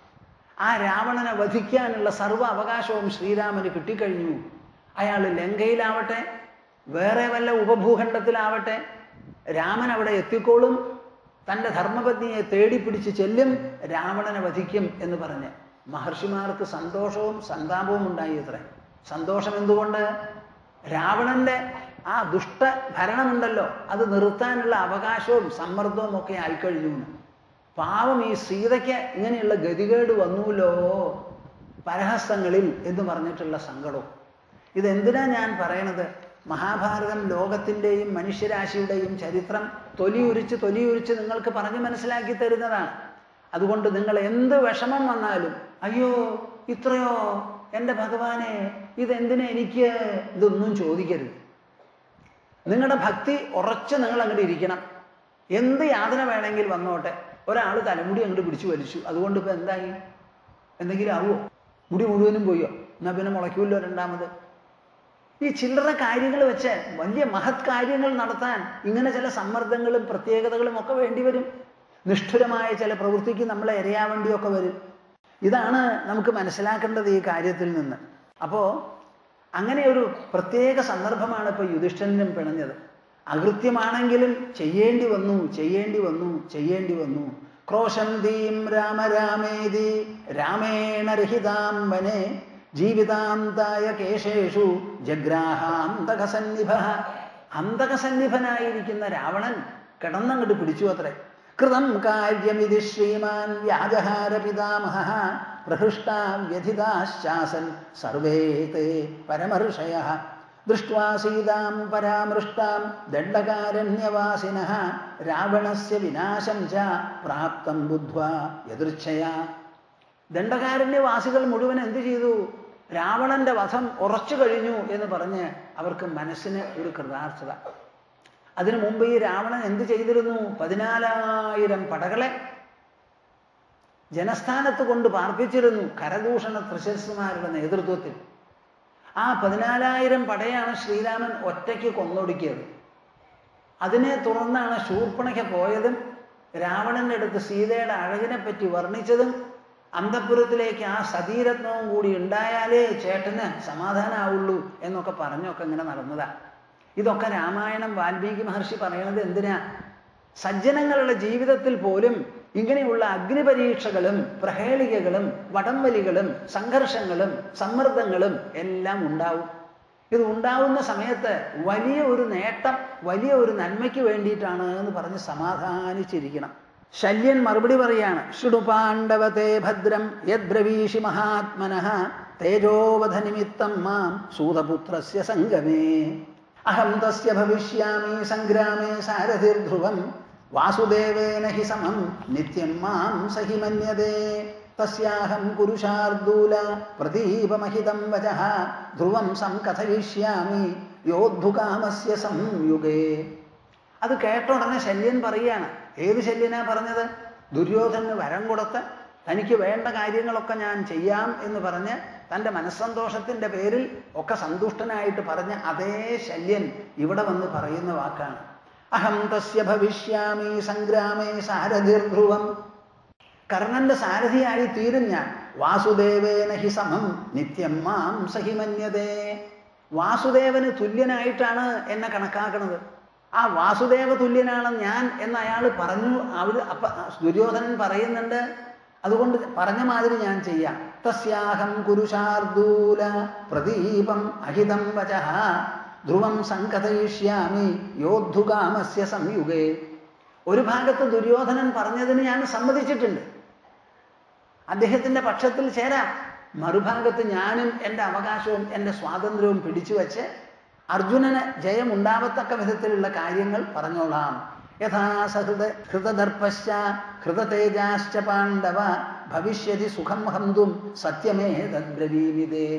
[SPEAKER 1] ആ രാവണനെ വധിക്കാനുള്ള സർവ്വ അവകാശവും ശ്രീരാമന് കിട്ടിക്കഴിഞ്ഞു അയാൾ ലങ്കയിലാവട്ടെ വേറെ വല്ല ഉപഭൂഖണ്ഡത്തിലാവട്ടെ രാമൻ അവിടെ എത്തിക്കോളും തൻ്റെ ധർമ്മപത്നിയെ തേടിപ്പിടിച്ച് ചെല്ലും രാവണനെ വധിക്കും എന്ന് പറഞ്ഞ് മഹർഷിമാർക്ക് സന്തോഷവും സന്താപവും ഉണ്ടായി അത്രേ സന്തോഷം എന്തുകൊണ്ട് രാവണന്റെ ആ ദുഷ്ട ഭരണമുണ്ടല്ലോ അത് നിർത്താനുള്ള അവകാശവും സമ്മർദ്ദവും ഒക്കെ ആയിക്കഴിഞ്ഞു എന്ന്. പാവം ഈ സീതയ്ക്ക് ഇങ്ങനെയുള്ള ഗതികേട് വന്നുല്ലോ പരഹസ്തങ്ങളിൽ എന്ന് പറഞ്ഞിട്ടുള്ള സങ്കടവും ഇതെന്തിനാ ഞാൻ പറയണത് മഹാഭാരതം ലോകത്തിൻ്റെയും മനുഷ്യരാശിയുടെയും ചരിത്രം തൊലിയുരിച്ച് തൊലിയുരിച്ച് നിങ്ങൾക്ക് പറഞ്ഞ് മനസ്സിലാക്കി തരുന്നതാണ് അതുകൊണ്ട് നിങ്ങൾ എന്ത് വിഷമം വന്നാലും അയ്യോ ഇത്രയോ എൻ്റെ ഭഗവാനെ ഇതെന്തിനാ എനിക്ക് ഇതൊന്നും ചോദിക്കരുത് നിങ്ങളുടെ ഭക്തി ഉറച്ച് നിങ്ങൾ അങ്ങോട്ട് ഇരിക്കണം എന്ത് യാതന വേണമെങ്കിൽ വന്നോട്ടെ ഒരാൾ തലമുടി അങ്ങോട്ട് പിടിച്ചു വലിച്ചു അതുകൊണ്ട് ഇപ്പൊ എന്തായി എന്തെങ്കിലും ആവുമോ മുടി മുഴുവനും പോയോ എന്നാ പിന്നെ മുളയ്ക്കുമല്ലോ രണ്ടാമത് ഈ ചില്ലറ കാര്യങ്ങൾ വെച്ച് വലിയ മഹത് കാര്യങ്ങൾ നടത്താൻ ഇങ്ങനെ ചില സമ്മർദ്ദങ്ങളും പ്രത്യേകതകളും ഒക്കെ വേണ്ടി വരും നിഷ്ഠുരമായ ചില പ്രവൃത്തിക്ക് നമ്മളെ എരയാവേണ്ടിയൊക്കെ വരും ഇതാണ് നമുക്ക് മനസ്സിലാക്കേണ്ടത് ഈ കാര്യത്തിൽ നിന്ന് അപ്പോ അങ്ങനെ ഒരു പ്രത്യേക സന്ദർഭമാണ് ഇപ്പൊ യുധിഷ്ഠനും പിണഞ്ഞത് അകൃത്യമാണെങ്കിലും ചെയ്യേണ്ടി വന്നു ചെയ്യേണ്ടി വന്നു ചെയ്യേണ്ടി വന്നു ക്രോശന്തീം രാമരാമേതി രാമേണ രഹിതാം വനെ ജീവിതാന്തായ കേശേഷു ജഗ്രാഹാന്തകസന്നിഭ അന്തകസന്നിഭനായിരിക്കുന്ന രാവണൻ കിടന്നങ്ങോട്ട് പിടിച്ചു അത്രേ കൃതം കാര്യമിതി ശ്രീമാൻ വ്യാജഹാര പിതാമഹ പ്രഹൃഷ്ടാ വ്യഥിതാശ്ചാസൻ സർവേ തേ പരമർഷയ ദൃഷ്ട്വാ സീതാം പരാമൃഷ്ടാം ദണ്ഡകാരണ്യവാസിന രാവണസ്യ വിനാശം ച പ്രാപ്തം ബുദ്ധ്വാ യദൃച്ഛയാ ദണ്ഡകാരണ്യവാസികൾ മുഴുവൻ എന്ത് ചെയ്തു രാവണന്റെ വധം ഉറച്ചു കഴിഞ്ഞു എന്ന് പറഞ്ഞ് അവർക്ക് മനസ്സിന് ഒരു കൃതാർത്ഥത അതിനു മുമ്പ് ഈ രാവണൻ എന്ത് ചെയ്തിരുന്നു പതിനാലായിരം പടകളെ ജനസ്ഥാനത്ത് കൊണ്ട് പാർപ്പിച്ചിരുന്നു കരദൂഷണ ത്രശസ്സുമാരുടെ നേതൃത്വത്തിൽ ആ പതിനാലായിരം പടയാണ് ശ്രീരാമൻ ഒറ്റയ്ക്ക് കൊന്നൊടുക്കിയത് അതിനെ തുടർന്നാണ് ശൂർപ്പണയ്ക്ക് പോയതും രാവണന്റെ അടുത്ത് സീതയുടെ അഴകിനെ പറ്റി വർണ്ണിച്ചതും അന്തപുരത്തിലേക്ക് ആ സതീരത്നവും കൂടി ഉണ്ടായാലേ ചേട്ടന് സമാധാനമാവുള്ളൂ എന്നൊക്കെ പറഞ്ഞൊക്കെ ഇങ്ങനെ നടന്നതാ ഇതൊക്കെ രാമായണം വാൽമീകി മഹർഷി പറയണത് എന്തിനാ സജ്ജനങ്ങളുടെ ജീവിതത്തിൽ പോലും ഇങ്ങനെയുള്ള അഗ്നിപരീക്ഷകളും പ്രഹേളികകളും വടംവലികളും സംഘർഷങ്ങളും സമ്മർദ്ദങ്ങളും എല്ലാം ഉണ്ടാവും ഇത് ഉണ്ടാവുന്ന സമയത്ത് വലിയ ഒരു നേട്ടം വലിയ ഒരു നന്മയ്ക്ക് വേണ്ടിയിട്ടാണ് എന്ന് പറഞ്ഞ് സമാധാനിച്ചിരിക്കണം ശല്യൻ മറുപടി പറയാണ് ഷുഡുപാണ്ഡവത്തെ ഭദ്രം യദ്ബ്രവീഷി മഹാത്മന തേജോവധനിമിത്തം മാം സൂതപുത്രസ്യ സംഗമേ അഹം തസ്യ ഭവിഷ്യാമി സംഗ്രാമേ സാരഥിർധ്രുവം വാസുദേവേന ഹി സമം നിത്യം മാം സഹി മന്യതേ തസ്യാഹം കുരുശാർദൂല പ്രദീപമഹിതം വചഃ ധ്രുവം സംകഥയിഷ്യാമി യോദ്ധുകാമസ്യ സംയുഗേ അത് കേട്ട ഉടനെ ശല്യൻ പറയാണ് ഏത് ശല്യനാ പറഞ്ഞത് ദുര്യോധനന് വരം കൊടുത്ത് തനിക്ക് വേണ്ട കാര്യങ്ങളൊക്കെ ഞാൻ ചെയ്യാം എന്ന് പറഞ്ഞ് തൻ്റെ മനസ്സന്തോഷത്തിൻ്റെ പേരിൽ ഒക്കെ സന്തുഷ്ടനായിട്ട് പറഞ്ഞ അതേ ശല്യൻ ഇവിടെ വന്ന് പറയുന്ന വാക്കാണ് അഹം തസ്യ ഭവിഷ്യാമി സംഗ്രാമേ സാരഥിർധ്രുവം കർണന്റെ സാരഥിയായി തീരും ഞാൻ വാസുദേവേന ഹി സമം നിത്യം മാം സഹിമന്യതേ വാസുദേവന് തുല്യനായിട്ടാണ് എന്നെ കണക്കാക്കുന്നത് ആ വാസുദേവ തുല്യനാണ് ഞാൻ എന്ന് അയാൾ പറഞ്ഞു അവര് അപ്പ ദുര്യോധനൻ പറയുന്നുണ്ട് അതുകൊണ്ട് പറഞ്ഞ മാതിരി ഞാൻ ചെയ്യാം തസ്യാഹം കുരുശാർദൂല പ്രദീപം അഹിതം വചഃ ധ്രുവം സംകഥയിഷ്യാമി യോദ്ധുകാമസ്യ സംയുഗേ ഒരു ഭാഗത്ത് ദുര്യോധനൻ പറഞ്ഞതിന് ഞാൻ സമ്മതിച്ചിട്ടുണ്ട് അദ്ദേഹത്തിന്റെ പക്ഷത്തിൽ ചേരാം മറുഭാഗത്ത് ഞാനും എൻ്റെ അവകാശവും എൻ്റെ സ്വാതന്ത്ര്യവും പിടിച്ചു വച്ച് അർജുനന് ജയമുണ്ടാവത്തക്ക വിധത്തിലുള്ള കാര്യങ്ങൾ പറഞ്ഞോളാം യഥാ സഹൃദ ഹൃതദർപ്പശ്ച ഹൃതതേജാശ്ച പാണ്ഡവ ഭവിഷ്യതി സുഖം ഹന്തും സത്യമേ തദ്ബ്രവീമിതേ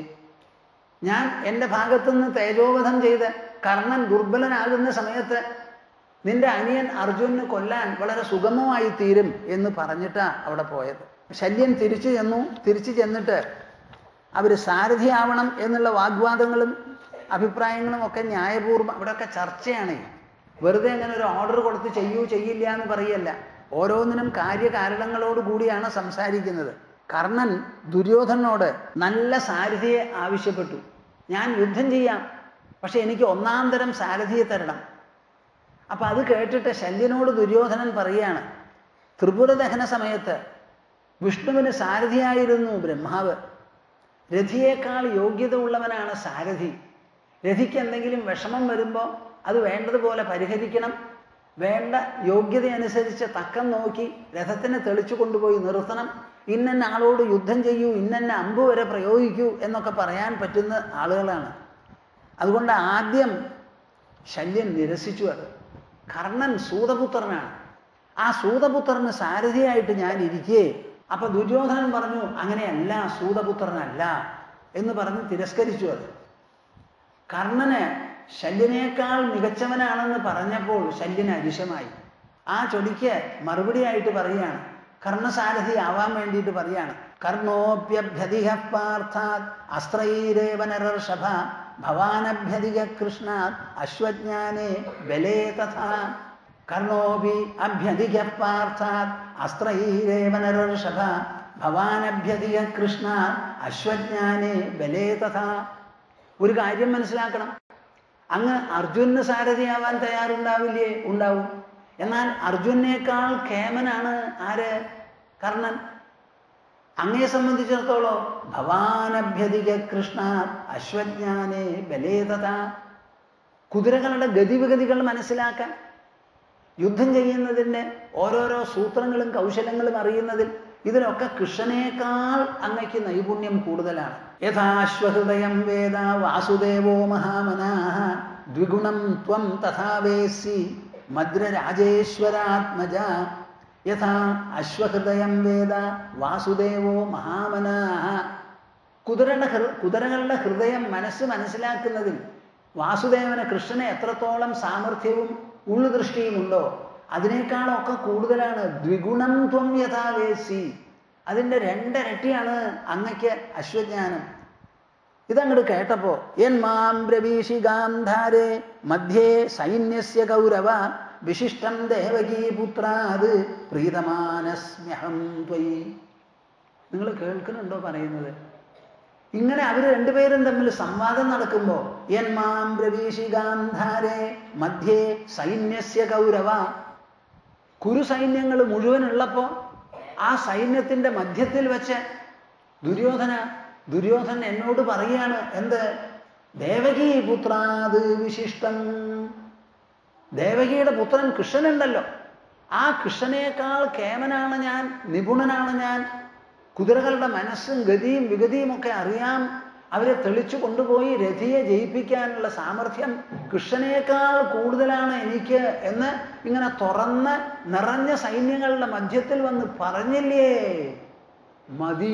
[SPEAKER 1] ഞാൻ എൻ്റെ ഭാഗത്തുനിന്ന് തേജോവധം ചെയ്ത് കർണൻ ദുർബലനാകുന്ന സമയത്ത് നിന്റെ അനിയൻ അർജുനന് കൊല്ലാൻ വളരെ സുഗമമായി തീരും എന്ന് പറഞ്ഞിട്ടാ അവിടെ പോയത് ശല്യൻ തിരിച്ചു ചെന്നു തിരിച്ചു ചെന്നിട്ട് അവർ സാരഥിയാവണം എന്നുള്ള വാഗ്വാദങ്ങളും അഭിപ്രായങ്ങളും ഒക്കെ ന്യായപൂർവ്വം ഇവിടെയൊക്കെ ചർച്ചയാണ് വെറുതെ അങ്ങനെ ഒരു ഓർഡർ കൊടുത്ത് ചെയ്യൂ ചെയ്യില്ല എന്ന് പറയല്ല ഓരോന്നിനും കാര്യകാരണങ്ങളോട് കൂടിയാണ് സംസാരിക്കുന്നത് കർണൻ ദുര്യോധനോട് നല്ല സാരഥിയെ ആവശ്യപ്പെട്ടു ഞാൻ യുദ്ധം ചെയ്യാം പക്ഷെ എനിക്ക് ഒന്നാം തരം സാരഥിയെ തരണം അപ്പൊ അത് കേട്ടിട്ട് ശല്യനോട് ദുര്യോധനൻ പറയാണ് ത്രിപുരദഹന സമയത്ത് വിഷ്ണുവിന് സാരഥിയായിരുന്നു ബ്രഹ്മാവ് രഥിയേക്കാൾ യോഗ്യത ഉള്ളവനാണ് സാരഥി രഥിക്ക് എന്തെങ്കിലും വിഷമം വരുമ്പോൾ അത് വേണ്ടതുപോലെ പരിഹരിക്കണം വേണ്ട യോഗ്യത അനുസരിച്ച് തക്കം നോക്കി രഥത്തിനെ തെളിച്ചു കൊണ്ടുപോയി നിർത്തണം ഇന്നെന്ന ആളോട് യുദ്ധം ചെയ്യൂ ഇന്നെന്ന അമ്പ് വരെ പ്രയോഗിക്കൂ എന്നൊക്കെ പറയാൻ പറ്റുന്ന ആളുകളാണ് അതുകൊണ്ട് ആദ്യം ശല്യൻ നിരസിച്ചു അത് കർണൻ സൂതപുത്രനാണ് ആ സൂതപുത്രന് സാരഥിയായിട്ട് ഞാൻ ഇരിക്കേ അപ്പൊ ദുര്യോധനൻ പറഞ്ഞു അങ്ങനെയല്ല സൂതപുത്രനല്ല എന്ന് പറഞ്ഞ് തിരസ്കരിച്ചു അത് കർണന് ശല്യനേക്കാൾ മികച്ചവനാണെന്ന് പറഞ്ഞപ്പോൾ ശല്യന് അരിശമായി ആ ചൊടിക്ക് മറുപടിയായിട്ട് പറയുകയാണ് കർണസാരഥി ആവാൻ വേണ്ടിയിട്ട് പറയാണ് കർണോപ്യഭ്യതിഹ പാർത്ഥാത് അസ്ത്രൈരേവ നരർഷഭ ഭവാനഭ്യതിക കൃഷ്ണാത് അശ്വജ്ഞാനേ ബലേ തഥാ കർണോപി അഭ്യതിക പാർത്ഥാത് അസ്ത്രൈരേവ നരർഷഭ ഭവാനഭ്യതിക കൃഷ്ണാത് അശ്വജ്ഞാനേ ബലേ തഥാ ഒരു കാര്യം മനസ്സിലാക്കണം അങ്ങ് അർജുനന് സാരഥിയാവാൻ തയ്യാറുണ്ടാവില്ലേ ഉണ്ടാവും എന്നാൽ അർജുനേക്കാൾ കേമനാണ് ആര് കർണൻ അങ്ങയെ സംബന്ധിച്ചിടത്തോളം ഭവാനഭ്യതിക കൃഷ്ണ അശ്വജ്ഞാനേ ബലേതത കുതിരകളുടെ ഗതിവിഗതികൾ മനസ്സിലാക്കാൻ യുദ്ധം ചെയ്യുന്നതിൻ്റെ ഓരോരോ സൂത്രങ്ങളും കൗശലങ്ങളും അറിയുന്നതിൽ ഇതിലൊക്കെ കൃഷ്ണനേക്കാൾ അങ്ങയ്ക്ക് നൈപുണ്യം കൂടുതലാണ് യഥാശ്വഹൃദയം വേദ വാസുദേവോ മഹാമനാഹ ദ്വിഗുണം ത്വം തഥാവേസി മദ്രരാജേശ്വരാത്മജ യഥാ അശ്വഹൃദയം വേദ വാസുദേവോ മഹാമനാഹ കുതിരയുടെ ഹൃ കുതിരകളുടെ ഹൃദയം മനസ്സ് മനസ്സിലാക്കുന്നതിൽ വാസുദേവന് കൃഷ്ണനെ എത്രത്തോളം സാമർഥ്യവും ഉള്ളുദൃഷ്ടിയുമുണ്ടോ അതിനേക്കാളൊക്കെ കൂടുതലാണ് ദ്വിഗുണം ത്വം യഥാവേസി അതിൻ്റെ രണ്ടിരട്ടിയാണ് അങ്ങയ്ക്ക് അശ്വജ്ഞാനം ഇതങ്ങോട്ട് കേട്ടപ്പോ എൻ മാം ബ്രവീഷി ഗാന്ധാരേ മധ്യേ സൈന്യസ്യ കൗരവ വിശിഷ്ടം ദേവകീപുത്രാത് പ്രീതമാനസ്മ്യഹം ത്വയി നിങ്ങൾ കേൾക്കുന്നുണ്ടോ പറയുന്നത് ഇങ്ങനെ അവർ രണ്ടുപേരും തമ്മിൽ സംവാദം നടക്കുമ്പോൾ എൻ മാം ബ്രവീഷി ഗാന്ധാരേ മധ്യേ സൈന്യസ്യ കൗരവ കുരു സൈന്യങ്ങൾ മുഴുവനുള്ളപ്പോൾ ആ സൈന്യത്തിന്റെ മധ്യത്തിൽ വെച്ച് ദുര്യോധന ദുര്യോധനൻ എന്നോട് പറയാണ് എന്ത് ദേവകീ പുത്രാത് വിശിഷ്ടം ദേവകിയുടെ പുത്രൻ കൃഷ്ണനുണ്ടല്ലോ ആ കൃഷ്ണനേക്കാൾ കേമനാണ് ഞാൻ നിപുണനാണ് ഞാൻ കുതിരകളുടെ മനസ്സും ഗതിയും വിഗതിയും ഒക്കെ അറിയാം അവരെ തെളിച്ചു കൊണ്ടുപോയി രഥിയെ ജയിപ്പിക്കാനുള്ള സാമർഥ്യം കൃഷ്ണനേക്കാൾ കൂടുതലാണ് എനിക്ക് എന്ന് ഇങ്ങനെ തുറന്ന് നിറഞ്ഞ സൈന്യങ്ങളുടെ മധ്യത്തിൽ വന്ന് പറഞ്ഞില്ലേ മതി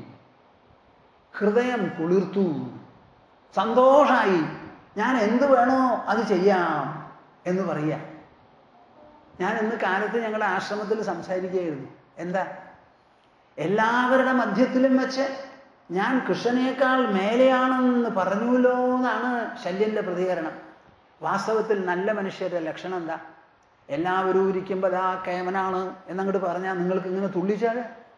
[SPEAKER 1] ഹൃദയം കുളിർത്തു സന്തോഷായി ഞാൻ എന്ത് വേണോ അത് ചെയ്യാം എന്ന് പറയാ ഞാൻ ഇന്ന് കാലത്ത് ഞങ്ങളുടെ ആശ്രമത്തിൽ സംസാരിക്കുകയായിരുന്നു എന്താ എല്ലാവരുടെ മധ്യത്തിലും വെച്ച് ഞാൻ കൃഷ്ണനേക്കാൾ മേലെയാണെന്ന് പറഞ്ഞുല്ലോ എന്നാണ് ശല്യന്റെ പ്രതികരണം വാസ്തവത്തിൽ നല്ല മനുഷ്യരുടെ ലക്ഷണം എന്താ എല്ലാവരും ഇരിക്കുമ്പോൾ ആ കേമനാണ് എന്നങ്ങോട്ട് പറഞ്ഞാൽ നിങ്ങൾക്ക് ഇങ്ങനെ തുള്ളിച്ചാൽ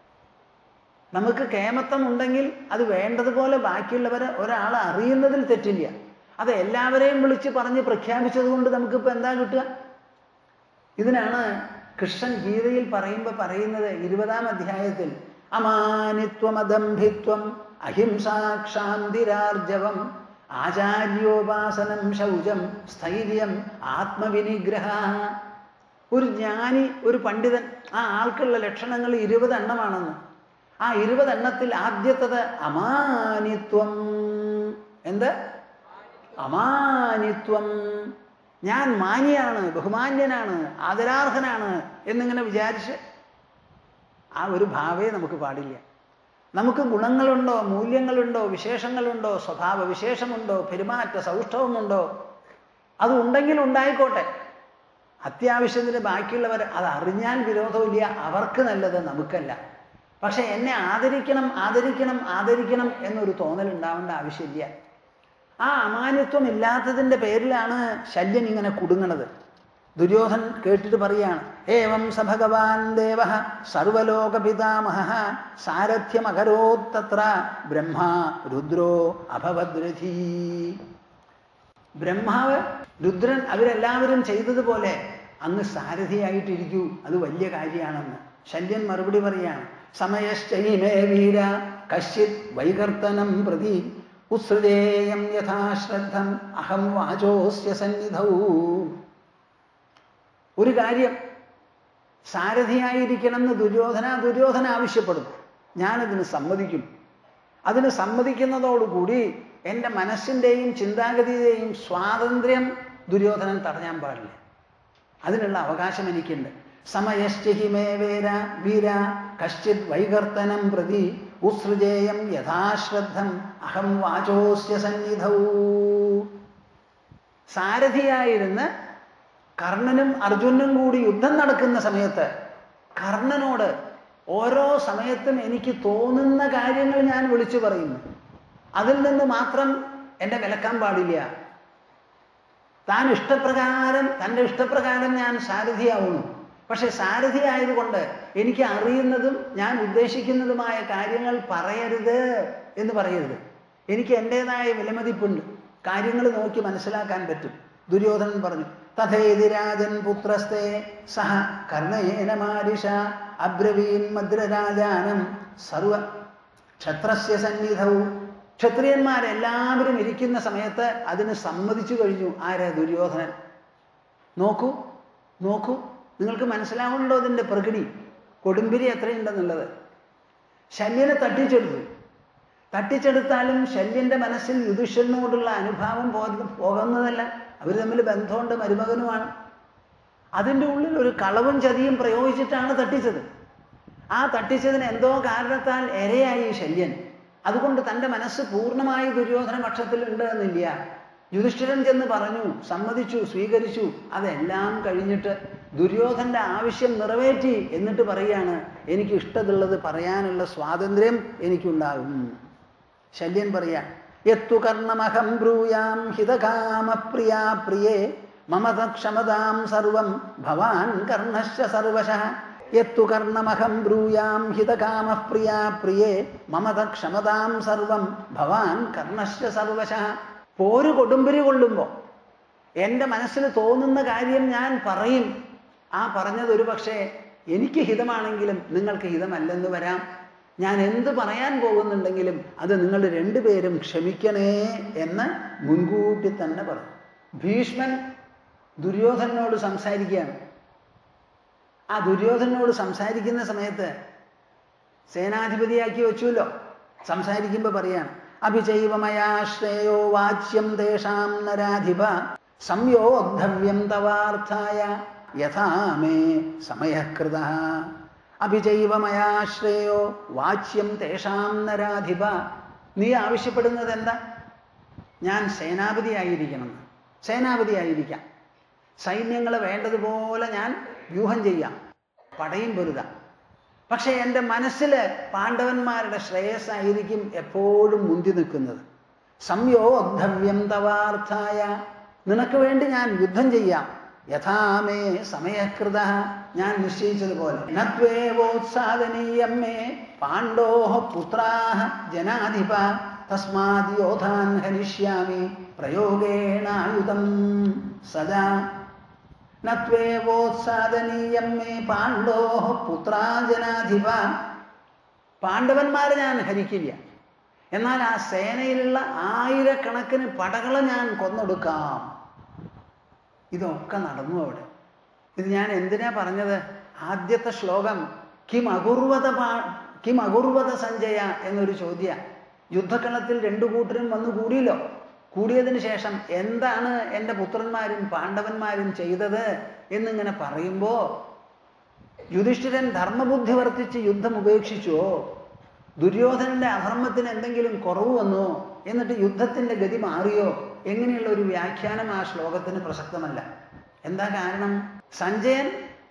[SPEAKER 1] നമുക്ക് കേമത്വം ഉണ്ടെങ്കിൽ അത് വേണ്ടതുപോലെ ബാക്കിയുള്ളവരെ ഒരാൾ അറിയുന്നതിൽ തെറ്റില്ല അത് എല്ലാവരെയും വിളിച്ച് പറഞ്ഞ് പ്രഖ്യാപിച്ചത് കൊണ്ട് നമുക്കിപ്പോൾ എന്താ കിട്ടുക ഇതിനാണ് കൃഷ്ണൻ ഗീതയിൽ പറയുമ്പോൾ പറയുന്നത് ഇരുപതാം അധ്യായത്തിൽ അമാനിത്വം അദംഭിത്വം അഹിംസാക്ഷാന്തിരാർജവം ആചാര്യോപാസനം ശൗചം സ്ഥൈര്യം ആത്മവിനിഗ്രഹ ഒരു ജ്ഞാനി ഒരു പണ്ഡിതൻ ആ ആൾക്കുള്ള ലക്ഷണങ്ങൾ ഇരുപത് എണ്ണമാണെന്ന് ആ ഇരുപത് എണ്ണത്തിൽ ആദ്യത്തത് അമാനിത്വം എന്ത് അമാനിത്വം ഞാൻ മാന്യാണ് ബഹുമാന്യനാണ് ആദരാർഹനാണ് എന്നിങ്ങനെ വിചാരിച്ച് ആ ഒരു ഭാവേ നമുക്ക് പാടില്ല നമുക്ക് ഗുണങ്ങളുണ്ടോ മൂല്യങ്ങളുണ്ടോ വിശേഷങ്ങളുണ്ടോ സ്വഭാവ വിശേഷമുണ്ടോ പെരുമാറ്റ സൗഷ്ഠവമുണ്ടോ അത് ഉണ്ടെങ്കിൽ ഉണ്ടായിക്കോട്ടെ അത്യാവശ്യത്തിന് ബാക്കിയുള്ളവർ അത് അറിഞ്ഞാൽ വിരോധമില്ല അവർക്ക് നല്ലത് നമുക്കല്ല പക്ഷെ എന്നെ ആദരിക്കണം ആദരിക്കണം ആദരിക്കണം എന്നൊരു തോന്നൽ ഉണ്ടാവേണ്ട ആവശ്യമില്ല ആ അമാന്യത്വം ഇല്ലാത്തതിൻ്റെ പേരിലാണ് ശല്യൻ ഇങ്ങനെ കുടുങ്ങണത് ദുര്യോധൻ കേട്ടിട്ട് പറയാണ് ഏവം സ ഭഗവാൻ ദേവ സർവലോക പിതാമഹ സാരഥ്യമകരോത്തത്ര ബ്രഹ്മ രുദ്രോ അഭവദ്രഥീ ബ്രഹ്മാവ് രുദ്രൻ അവരെല്ലാവരും ചെയ്തതുപോലെ അങ്ങ് സാരഥിയായിട്ടിരിക്കൂ അത് വലിയ കാര്യമാണെന്ന് ശല്യൻ മറുപടി പറയാണ് സമയശ്ചൈമേ വീര കശ്ചിത് വൈകർത്തനം പ്രതി ഉത്സൃജേയം യഥാശ്രദ്ധം അഹം വാചോസ്യ സന്നിധൗ ഒരു കാര്യം സാരഥിയായിരിക്കണമെന്ന് ദുര്യോധന ദുര്യോധന ആവശ്യപ്പെടും ഞാനതിന് സമ്മതിക്കും അതിന് സമ്മതിക്കുന്നതോടുകൂടി എൻ്റെ മനസ്സിൻ്റെയും ചിന്താഗതിയുടെയും സ്വാതന്ത്ര്യം ദുര്യോധനൻ തടയാൻ പാടില്ല അതിനുള്ള അവകാശം എനിക്കുണ്ട് സമയശ്ചിമേ വേര വീര കശ്ചിത് വൈകർത്തനം പ്രതി ഉത്സൃജേയം യഥാശ്രദ്ധം അഹം വാചോസ്യ സന്നിധൗ സാരഥിയായിരുന്ന് കർണനും അർജുനും കൂടി യുദ്ധം നടക്കുന്ന സമയത്ത് കർണനോട് ഓരോ സമയത്തും എനിക്ക് തോന്നുന്ന കാര്യങ്ങൾ ഞാൻ വിളിച്ചു പറയുന്നു അതിൽ നിന്ന് മാത്രം എന്നെ വിലക്കാൻ പാടില്ല താൻ ഇഷ്ടപ്രകാരം തൻ്റെ ഇഷ്ടപ്രകാരം ഞാൻ സാരഥിയാവുന്നു പക്ഷെ സാരഥി ആയതുകൊണ്ട് എനിക്ക് അറിയുന്നതും ഞാൻ ഉദ്ദേശിക്കുന്നതുമായ കാര്യങ്ങൾ പറയരുത് എന്ന് പറയരുത് എനിക്ക് എൻ്റെതായ വിലമതിപ്പുണ്ട് കാര്യങ്ങൾ നോക്കി മനസ്സിലാക്കാൻ പറ്റും ദുര്യോധനൻ പറഞ്ഞു തഥേതി രാജൻ പുത്രസ്തേ സഹ കർണയേന മാരിഷ അബ്രവീൻ മദ്രരാജാനം സർവ ക്ഷത്രസ്യ സന്നിധവും ക്ഷത്രിയന്മാരെല്ലാവരും ഇരിക്കുന്ന സമയത്ത് അതിന് സമ്മതിച്ചു കഴിഞ്ഞു ആര് ദുര്യോധനൻ നോക്കൂ നോക്കൂ നിങ്ങൾക്ക് മനസ്സിലാവുന്നുണ്ടോ അതിൻ്റെ പ്രകൃതി കൊടുമ്പിരി എത്രയുണ്ടെന്നുള്ളത് ശല്യനെ തട്ടിച്ചെടുത്തു തട്ടിച്ചെടുത്താലും ശല്യന്റെ മനസ്സിൽ യുധിഷ്ഠനോടുള്ള അനുഭാവം പോ പോകുന്നതല്ല അവർ തമ്മിൽ ബന്ധമുണ്ട് മരുമകനുമാണ് അതിൻ്റെ ഉള്ളിൽ ഒരു കളവും ചതിയും പ്രയോഗിച്ചിട്ടാണ് തട്ടിച്ചത് ആ തട്ടിച്ചതിന് എന്തോ കാരണത്താൽ ഇരയായി ശല്യൻ അതുകൊണ്ട് തൻ്റെ മനസ്സ് പൂർണ്ണമായി ദുര്യോധന പക്ഷത്തിലുണ്ട് എന്നില്ല യുധിഷ്ഠിരൻ ചെന്ന് പറഞ്ഞു സമ്മതിച്ചു സ്വീകരിച്ചു അതെല്ലാം കഴിഞ്ഞിട്ട് ദുര്യോധന്റെ ആവശ്യം നിറവേറ്റി എന്നിട്ട് പറയാണ് എനിക്ക് ഇഷ്ടമുള്ളത് പറയാനുള്ള സ്വാതന്ത്ര്യം എനിക്കുണ്ടാകും ശല്യൻ പറയാ എത്തു കർണമഹം ബ്രൂയാം ഹിതകാമപ്രിയാ പ്രിയേ മമത ക്ഷമതാം സർവം ഭവാൻ കർണശ്ച സർവശ എത്തു കർണമഹം ബ്രൂയാം ഹിതകാമപ്രിയാ പ്രിയേ മമത ക്ഷമതാം സർവം ഭവാൻ കർണശ്ച സർവശ പോര് കൊടുമ്പിരി കൊള്ളുമ്പോൾ എൻ്റെ മനസ്സിൽ തോന്നുന്ന കാര്യം ഞാൻ പറയും ആ പറഞ്ഞത് ഒരു പക്ഷേ എനിക്ക് ഹിതമാണെങ്കിലും നിങ്ങൾക്ക് ഹിതമല്ലെന്ന് വരാം ഞാൻ എന്ത് പറയാൻ പോകുന്നുണ്ടെങ്കിലും അത് നിങ്ങൾ രണ്ടുപേരും ക്ഷമിക്കണേ എന്ന് മുൻകൂട്ടി തന്നെ പറഞ്ഞു ഭീഷ്മൻ ദുര്യോധനോട് സംസാരിക്കുകയാണ് ആ ദുര്യോധനോട് സംസാരിക്കുന്ന സമയത്ത് സേനാധിപതിയാക്കി വെച്ചുല്ലോ സംസാരിക്കുമ്പോൾ പറയാണ് അഭിചൈവമയാശ്രയോ വാച്യം തേഷാം നരാധിപ സംയോദ്ധവ്യം തവാർത്ഥായ യഥാ മേ സമയകൃത അഭിചൈവമയാശ്രയോ വാച്യം തേഷാം നരാധിപ നീ ആവശ്യപ്പെടുന്നത് എന്താ ഞാൻ സേനാപതിയായിരിക്കണം സേനാപതിയായിരിക്കാം സൈന്യങ്ങളെ വേണ്ടതുപോലെ ഞാൻ വ്യൂഹം ചെയ്യാം പടയും പൊരുതാം പക്ഷേ എൻ്റെ മനസ്സിൽ പാണ്ഡവന്മാരുടെ ശ്രേയസ്സായിരിക്കും എപ്പോഴും മുന്തി നിൽക്കുന്നത് സംയോദ്ധവ്യം തവാർത്ഥായ നിനക്ക് വേണ്ടി ഞാൻ യുദ്ധം ചെയ്യാം യഥാമേ സമയകൃത ഞാൻ നിശ്ചയിച്ചതുപോലെ നത്വേവോത്സാദനീയം മേ പാണ്ഡോ പുത്രാഹ ജനാധിപ തസ്മാത് യോധാൻ ഹനിഷ്യാമി പ്രയോഗേണായുധം സദാ നത്വേവോത്സാദനീയം മേ പാണ്ഡോ പുത്രാ ജനാധിപ പാണ്ഡവന്മാരെ ഞാൻ ഹരിക്കില്ല എന്നാൽ ആ സേനയിലുള്ള ആയിരക്കണക്കിന് പടകളെ ഞാൻ കൊന്നൊടുക്കാം ഇതൊക്കെ നടന്നു അവിടെ ഇത് ഞാൻ എന്തിനാ പറഞ്ഞത് ആദ്യത്തെ ശ്ലോകം കിം അകുർവത പാ കിം അകുർവത സഞ്ജയ എന്നൊരു ചോദ്യ യുദ്ധക്കളത്തിൽ രണ്ടു കൂട്ടരും വന്നു കൂടിയല്ലോ കൂടിയതിന് ശേഷം എന്താണ് എൻ്റെ പുത്രന്മാരും പാണ്ഡവന്മാരും ചെയ്തത് എന്നിങ്ങനെ പറയുമ്പോൾ യുധിഷ്ഠിരൻ ധർമ്മബുദ്ധി വർത്തിച്ച് യുദ്ധം ഉപേക്ഷിച്ചുവോ ദുര്യോധനന്റെ അധർമ്മത്തിന് എന്തെങ്കിലും കുറവ് വന്നോ എന്നിട്ട് യുദ്ധത്തിന്റെ ഗതി മാറിയോ എങ്ങനെയുള്ള ഒരു വ്യാഖ്യാനം ആ ശ്ലോകത്തിന് പ്രസക്തമല്ല എന്താ കാരണം സഞ്ജയൻ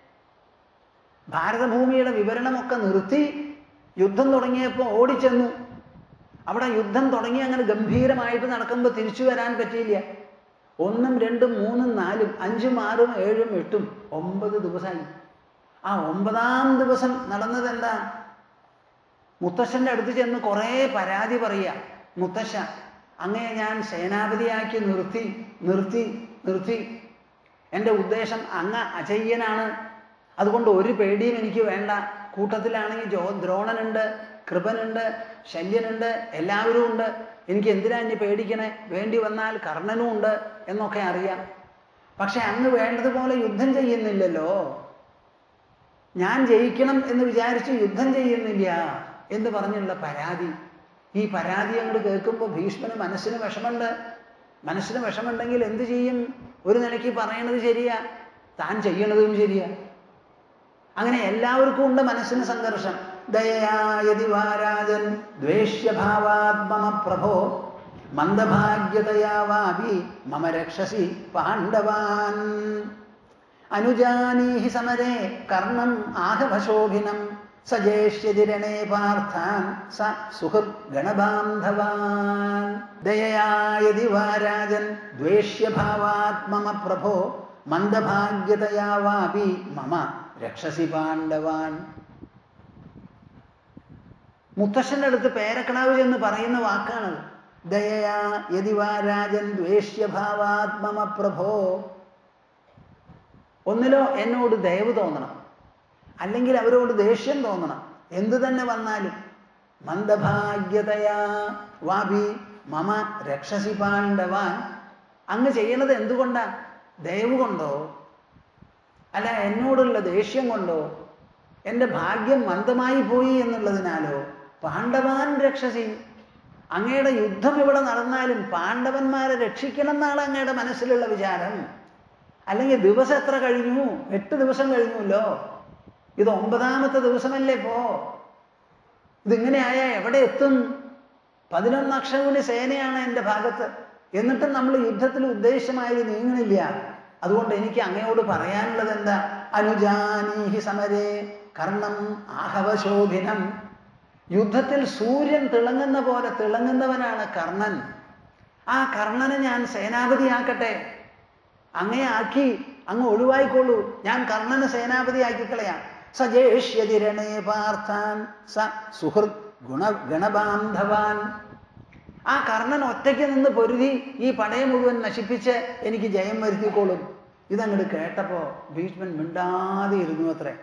[SPEAKER 1] ഭാരതഭൂമിയുടെ വിവരണമൊക്കെ നിർത്തി യുദ്ധം തുടങ്ങിയപ്പോൾ ഓടിച്ചെന്നു അവിടെ യുദ്ധം തുടങ്ങി അങ്ങനെ ഗംഭീരമായിട്ട് നടക്കുമ്പോൾ തിരിച്ചു വരാൻ പറ്റിയില്ല ഒന്നും രണ്ടും മൂന്നും നാലും അഞ്ചും ആറും ഏഴും എട്ടും ഒമ്പത് ദിവസമായി ആ ഒമ്പതാം ദിവസം നടന്നത് എന്താ മുത്തശ്ശന്റെ അടുത്ത് ചെന്ന് കുറേ പരാതി പറയുക മുത്തശ്ശ അങ്ങയെ ഞാൻ സേനാപതിയാക്കി നിർത്തി നിർത്തി നിർത്തി എൻ്റെ ഉദ്ദേശം അങ്ങ് അജയ്യനാണ് അതുകൊണ്ട് ഒരു പേടിയും എനിക്ക് വേണ്ട കൂട്ടത്തിലാണെങ്കിൽ ജോ ദ്രോണനുണ്ട് കൃപനുണ്ട് ശല്യനുണ്ട് എല്ലാവരും ഉണ്ട് എനിക്ക് എന്തിനാ ഇനി പേടിക്കണേ വേണ്ടി വന്നാൽ കർണനും ഉണ്ട് എന്നൊക്കെ അറിയാം പക്ഷെ അങ്ങ് വേണ്ടതുപോലെ യുദ്ധം ചെയ്യുന്നില്ലല്ലോ ഞാൻ ജയിക്കണം എന്ന് വിചാരിച്ച് യുദ്ധം ചെയ്യുന്നില്ല എന്ന് പറഞ്ഞുള്ള പരാതി ഈ പരാതി അങ്ങോട്ട് കേൾക്കുമ്പോൾ ഭീഷ്മന് മനസ്സിന് വിഷമുണ്ട് മനസ്സിന് വിഷമുണ്ടെങ്കിൽ എന്ത് ചെയ്യും ഒരു നിലയ്ക്ക് പറയണത് ശരിയാ താൻ ചെയ്യണതും ശരിയാ അങ്ങനെ എല്ലാവർക്കും ഉണ്ട് മനസ്സിന് സംഘർഷം ദയയായതി വാരാജൻ ദ്വേഷ്യഭാവാത്മമ പ്രഭോ മന്ദഭാഗ്യതയാ വാപി മമ രക്ഷസി പാണ്ഡവാൻ അനുജാനീഹി സമരേ കർണം ആഹവശോഭിനം സജേഷ്യതിരണേ പാർത്ഥാൻ സ സുഹൃത് ഗണബാന്ധവാൻ ദയയായതി വാരാജൻ ദ്വേഷ്യഭാവാത്മമ പ്രഭോ മന്ദഭാഗ്യതയാ വാപി മമ രക്ഷസി പാണ്ഡവാൻ മുത്തശ്ശന്റെ അടുത്ത് പേരക്കണാവ് ചെന്ന് പറയുന്ന വാക്കാണ് ദയയാ യതിവാ രാജൻ ദ്വേഷ്യഭാവാത്മമ പ്രഭോ ഒന്നിലോ എന്നോട് ദയവ് തോന്നണം അല്ലെങ്കിൽ അവരോട് ദേഷ്യം തോന്നണം എന്തു തന്നെ വന്നാലും മന്ദഭാഗ്യതയാ വാപി മമ രക്ഷസി പാണ്ഡവാൻ അങ്ങ് ചെയ്യണത് എന്തുകൊണ്ടാ ദയവ് കൊണ്ടോ അല്ല എന്നോടുള്ള ദേഷ്യം കൊണ്ടോ എൻ്റെ ഭാഗ്യം മന്ദമായി പോയി എന്നുള്ളതിനാലോ പാണ്ഡവാൻ രക്ഷസി അങ്ങയുടെ യുദ്ധം ഇവിടെ നടന്നാലും പാണ്ഡവന്മാരെ രക്ഷിക്കണം എന്നാണ് അങ്ങയുടെ മനസ്സിലുള്ള വിചാരം അല്ലെങ്കിൽ ദിവസം എത്ര കഴിഞ്ഞു എട്ട് ദിവസം കഴിഞ്ഞുല്ലോ ഇത് ഒമ്പതാമത്തെ ദിവസമല്ലേ പോ ഇതിങ്ങനെ ആയാൽ എവിടെ എത്തും പതിനൊന്ന് അക്ഷരവിന് സേനയാണ് എൻ്റെ ഭാഗത്ത് എന്നിട്ടും നമ്മൾ യുദ്ധത്തിൽ ഉദ്ദേശമായി നീങ്ങണില്ല അതുകൊണ്ട് എനിക്ക് അങ്ങയോട് പറയാനുള്ളത് എന്താ അനുജാനീഹി സമരേ കർണം ആഹവശോഭിനം യുദ്ധത്തിൽ സൂര്യൻ തിളങ്ങുന്ന പോലെ തിളങ്ങുന്നവനാണ് കർണൻ ആ കർണനെ ഞാൻ സേനാപതിയാക്കട്ടെ അങ്ങയെ ആക്കി അങ്ങ് ഒഴിവായിക്കോളൂ ഞാൻ കർണനെ സേനാപതി ആക്കിക്കളയാം സജേഷ്യതിരണേ പാർത്ഥാൻ സ സുഹൃത് ഗുണ ഗണബാന്ധവാൻ ആ കർണൻ ഒറ്റയ്ക്ക് നിന്ന് പൊരുതി ഈ പടയെ മുഴുവൻ നശിപ്പിച്ച് എനിക്ക് ജയം വരുത്തിക്കോളും ഇതങ്ങോട്ട് കേട്ടപ്പോ ഭീഷ്മൻ മിണ്ടാതെ ഇരുന്നു അത്രേ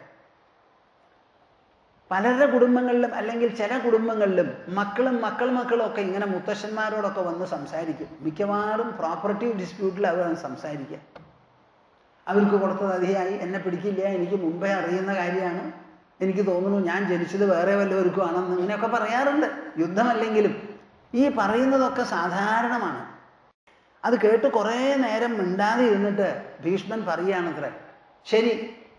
[SPEAKER 1] പലരുടെ കുടുംബങ്ങളിലും അല്ലെങ്കിൽ ചില കുടുംബങ്ങളിലും മക്കളും മക്കൾ മക്കളും ഒക്കെ ഇങ്ങനെ മുത്തശ്ശന്മാരോടൊക്കെ വന്ന് സംസാരിക്കും മിക്കവാറും പ്രോപ്പർട്ടി ഡിസ്പ്യൂട്ടിൽ അവർ സംസാരിക്കുക അവർക്ക് കൊടുത്തത് അധികമായി എന്നെ പിടിക്കില്ല എനിക്ക് മുമ്പേ അറിയുന്ന കാര്യമാണ് എനിക്ക് തോന്നുന്നു ഞാൻ ജനിച്ചത് വേറെ വല്ലവർക്കും ആണെന്ന് ഇങ്ങനെയൊക്കെ പറയാറുണ്ട് യുദ്ധമല്ലെങ്കിലും ഈ പറയുന്നതൊക്കെ സാധാരണമാണ് അത് കേട്ട് കുറേ നേരം മിണ്ടാതെ ഇരുന്നിട്ട് ഭീഷ്മൻ പറയുകയാണത്രേ ശരി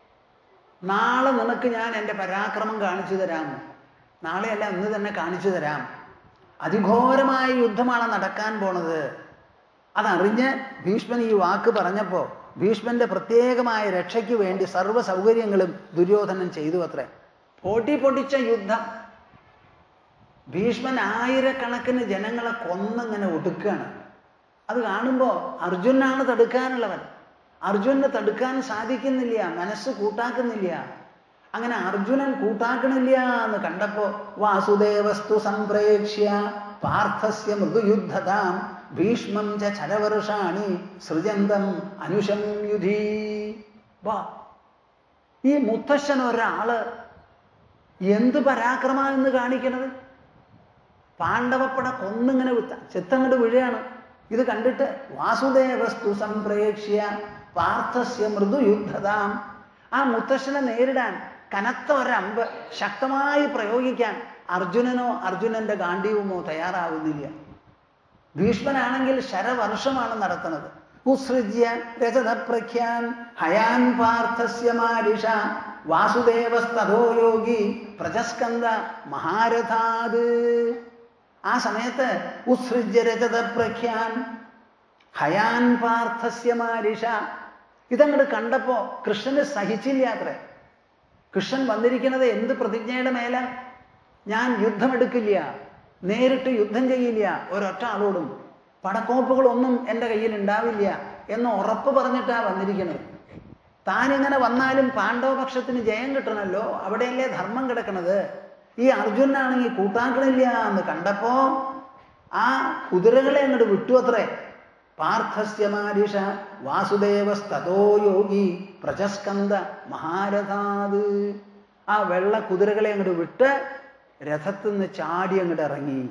[SPEAKER 1] നാളെ നിനക്ക് ഞാൻ എൻ്റെ പരാക്രമം കാണിച്ചു തരാം നാളെയല്ല ഇന്ന് തന്നെ കാണിച്ചു തരാം അതിഘോരമായ യുദ്ധമാണ് നടക്കാൻ പോണത് അതറിഞ്ഞ് ഭീഷ്മൻ ഈ വാക്ക് പറഞ്ഞപ്പോൾ ഭീഷ്മന്റെ പ്രത്യേകമായ രക്ഷയ്ക്ക് വേണ്ടി സർവ്വ സൗകര്യങ്ങളും ദുര്യോധനൻ ചെയ്തു അത്രേ പൊട്ടി പൊട്ടിച്ച യുദ്ധം ഭീഷ്മൻ ആയിരക്കണക്കിന് ജനങ്ങളെ കൊന്നിങ്ങനെ ഒടുക്കുകയാണ് അത് കാണുമ്പോൾ അർജുനാണ് തടുക്കാനുള്ളവൻ അർജുനന് തടുക്കാൻ സാധിക്കുന്നില്ല മനസ്സ് കൂട്ടാക്കുന്നില്ല അങ്ങനെ അർജുനൻ കൂട്ടാക്കണില്ല എന്ന് കണ്ടപ്പോ വാസുദേവസ്തു സംപ്രേക്ഷ്യ പാർത്ഥസ്യ മൃദുയുദ്ധതാം ഭീഷ്മം ച ചരവർഷാണി സൃജന്തം അനുഷം യുധി വാ ഈ മുത്തശ്ശൻ ഒരാള് എന്ത് പരാക്രമ എന്ന് കാണിക്കണത് പാണ്ഡവപ്പട കൊന്നിങ്ങനെ വിത്ത ചെത്തങ്ങട് വീഴുകയാണ് ഇത് കണ്ടിട്ട് വാസുദേവസ്തു സംപ്രേക്ഷ്യ പാർത്ഥസ്യ മൃദുയുദ്ധതാം ആ മുത്തശ്ശനെ നേരിടാൻ കനത്ത ഒരമ്പ് ശക്തമായി പ്രയോഗിക്കാൻ അർജുനനോ അർജുനന്റെ ഗാന്ഡീവമോ തയ്യാറാവുന്നില്ല ഭീഷ്മനാണെങ്കിൽ ശരവർഷമാണ് നടത്തുന്നത് ഉത്സൃജ്യ രജതപ്രഖ്യാൻ ഹയാൻ പാർത്ഥസ്യ മാരിഷ വാസുദേവസ്തോ യോഗി പ്രജസ്കന്ദ മഹാരഥാത് ആ സമയത്ത് ഉത്സൃജ്യ രജതപ്രഖ്യാൻ ഹയാൻ പാർത്ഥസ്യ മാരിഷ ഇതങ്ങോട്ട് കണ്ടപ്പോ കൃഷ്ണന് സഹിച്ചില്ലാത്രേ കൃഷ്ണൻ വന്നിരിക്കുന്നത് എന്ത് പ്രതിജ്ഞയുടെ മേല ഞാൻ യുദ്ധമെടുക്കില്ല നേരിട്ട് യുദ്ധം ചെയ്യില്ല ഒരൊറ്റ ആളോടും പടക്കോപ്പുകളൊന്നും എൻ്റെ കയ്യിൽ ഉണ്ടാവില്ല എന്ന് ഉറപ്പ് പറഞ്ഞിട്ടാ വന്നിരിക്കുന്നത് താനിങ്ങനെ വന്നാലും പാണ്ഡവപക്ഷത്തിന് ജയം കിട്ടണമല്ലോ അവിടെയല്ലേ ധർമ്മം കിടക്കണത് ഈ അർജുനാണെങ്കിൽ കൂട്ടാക്കണില്ല എന്ന് കണ്ടപ്പോ ആ കുതിരകളെ അങ്ങോട്ട് വിട്ടു അത്രേ പാർത്ഥസ്യമാരിഷ വാസുദേവസ്തോ യോഗി പ്രജസ്കന്ദ മഹാരഥാത് ആ വെള്ള കുതിരകളെ അങ്ങോട്ട് വിട്ട് രഥത്തിൽ നിന്ന് ചാടി അങ്ങോട്ട് ഇറങ്ങി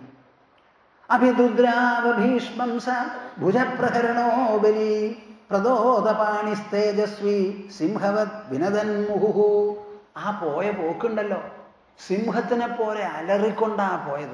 [SPEAKER 1] അഭിദുദ്രാവ ഭീഷ്മം സ ഭുജപ്രഹരണോ ബലി പ്രദോദപാണിസ്തേജസ്വി സിംഹവത് വിനദൻ മുഹുഹു ആ പോയ പോക്കുണ്ടല്ലോ സിംഹത്തിനെ പോലെ അലറിക്കൊണ്ടാ പോയത്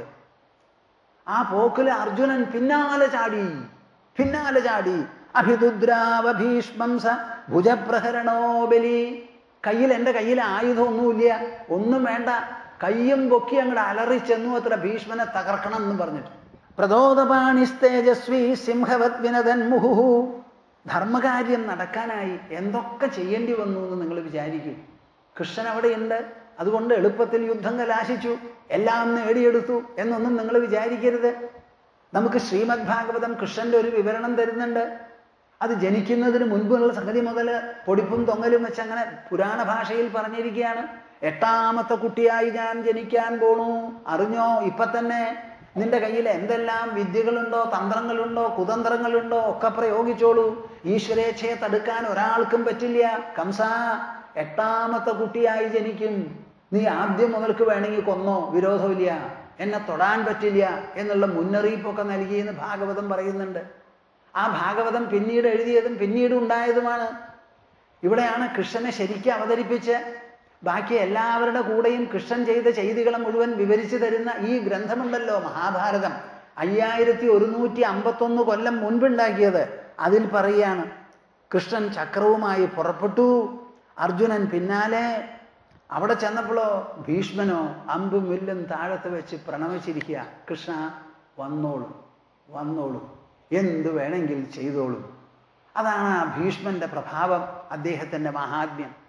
[SPEAKER 1] ആ പോക്കില് അർജുനൻ പിന്നാലെ ചാടി പിന്നാലെ ചാടി അഭിദുദ്രാവ ഭീഷ്മം സ ഭുജപ്രഹരണോ ബലി കയ്യിൽ എൻ്റെ കയ്യിൽ ആയുധമൊന്നുമില്ല ഒന്നും വേണ്ട കയ്യും പൊക്കി അങ്ങോട്ട് അലറിച്ചെന്നു അത്ര ഭീഷ്മനെ തകർക്കണം എന്ന് പറഞ്ഞിട്ട് പ്രദോദപാണിസ്തേജസ്വി സിംഹവത് വിനദൻ മുഹുഹു ധർമ്മകാര്യം നടക്കാനായി എന്തൊക്കെ ചെയ്യേണ്ടി വന്നു എന്ന് നിങ്ങൾ വിചാരിക്കും കൃഷ്ണൻ അവിടെയുണ്ട് അതുകൊണ്ട് എളുപ്പത്തിൽ യുദ്ധം കലാശിച്ചു എല്ലാം നേടിയെടുത്തു എന്നൊന്നും നിങ്ങൾ വിചാരിക്കരുത് നമുക്ക് ശ്രീമദ് ഭാഗവതം കൃഷ്ണന്റെ ഒരു വിവരണം തരുന്നുണ്ട് അത് ജനിക്കുന്നതിന് മുൻപുള്ള സംഗതി മുതൽ പൊടിപ്പും തൊങ്ങലും വെച്ച് അങ്ങനെ പുരാണ ഭാഷയിൽ പറഞ്ഞിരിക്കുകയാണ് എട്ടാമത്തെ കുട്ടിയായി ഞാൻ ജനിക്കാൻ പോണു അറിഞ്ഞോ ഇപ്പൊ തന്നെ നിന്റെ കയ്യിൽ എന്തെല്ലാം വിദ്യകളുണ്ടോ തന്ത്രങ്ങളുണ്ടോ കുതന്ത്രങ്ങളുണ്ടോ ഒക്കെ പ്രയോഗിച്ചോളൂ ഈശ്വരേച്ഛയെ തടുക്കാൻ ഒരാൾക്കും പറ്റില്ല കംസ എട്ടാമത്തെ കുട്ടിയായി ജനിക്കും നീ ആദ്യം മുതൽക്ക് വേണമെങ്കിൽ കൊന്നോ വിരോധമില്ല എന്നെ തൊടാൻ പറ്റില്ല എന്നുള്ള മുന്നറിയിപ്പൊക്കെ നൽകിയെന്ന് ഭാഗവതം പറയുന്നുണ്ട് ആ ഭാഗവതം പിന്നീട് എഴുതിയതും പിന്നീട് ഉണ്ടായതുമാണ് ഇവിടെയാണ് കൃഷ്ണനെ ശരിക്കും അവതരിപ്പിച്ച് ബാക്കി എല്ലാവരുടെ കൂടെയും കൃഷ്ണൻ ചെയ്ത ചെയ്തികളെ മുഴുവൻ വിവരിച്ചു തരുന്ന ഈ ഗ്രന്ഥമുണ്ടല്ലോ മഹാഭാരതം അയ്യായിരത്തി ഒരുന്നൂറ്റി അമ്പത്തൊന്ന് കൊല്ലം മുൻപുണ്ടാക്കിയത് അതിൽ പറയാണ് കൃഷ്ണൻ ചക്രവുമായി പുറപ്പെട്ടു അർജുനൻ പിന്നാലെ അവിടെ ചെന്നപ്പോഴോ ഭീഷ്മനോ അമ്പും വില്ലും താഴത്ത് വെച്ച് പ്രണമിച്ചിരിക്കുക കൃഷ്ണ വന്നോളും വന്നോളും എന്തു വേണമെങ്കിൽ ചെയ്തോളും അതാണ് ആ ഭീഷ്മന്റെ പ്രഭാവം അദ്ദേഹത്തിന്റെ മഹാത്മ്യം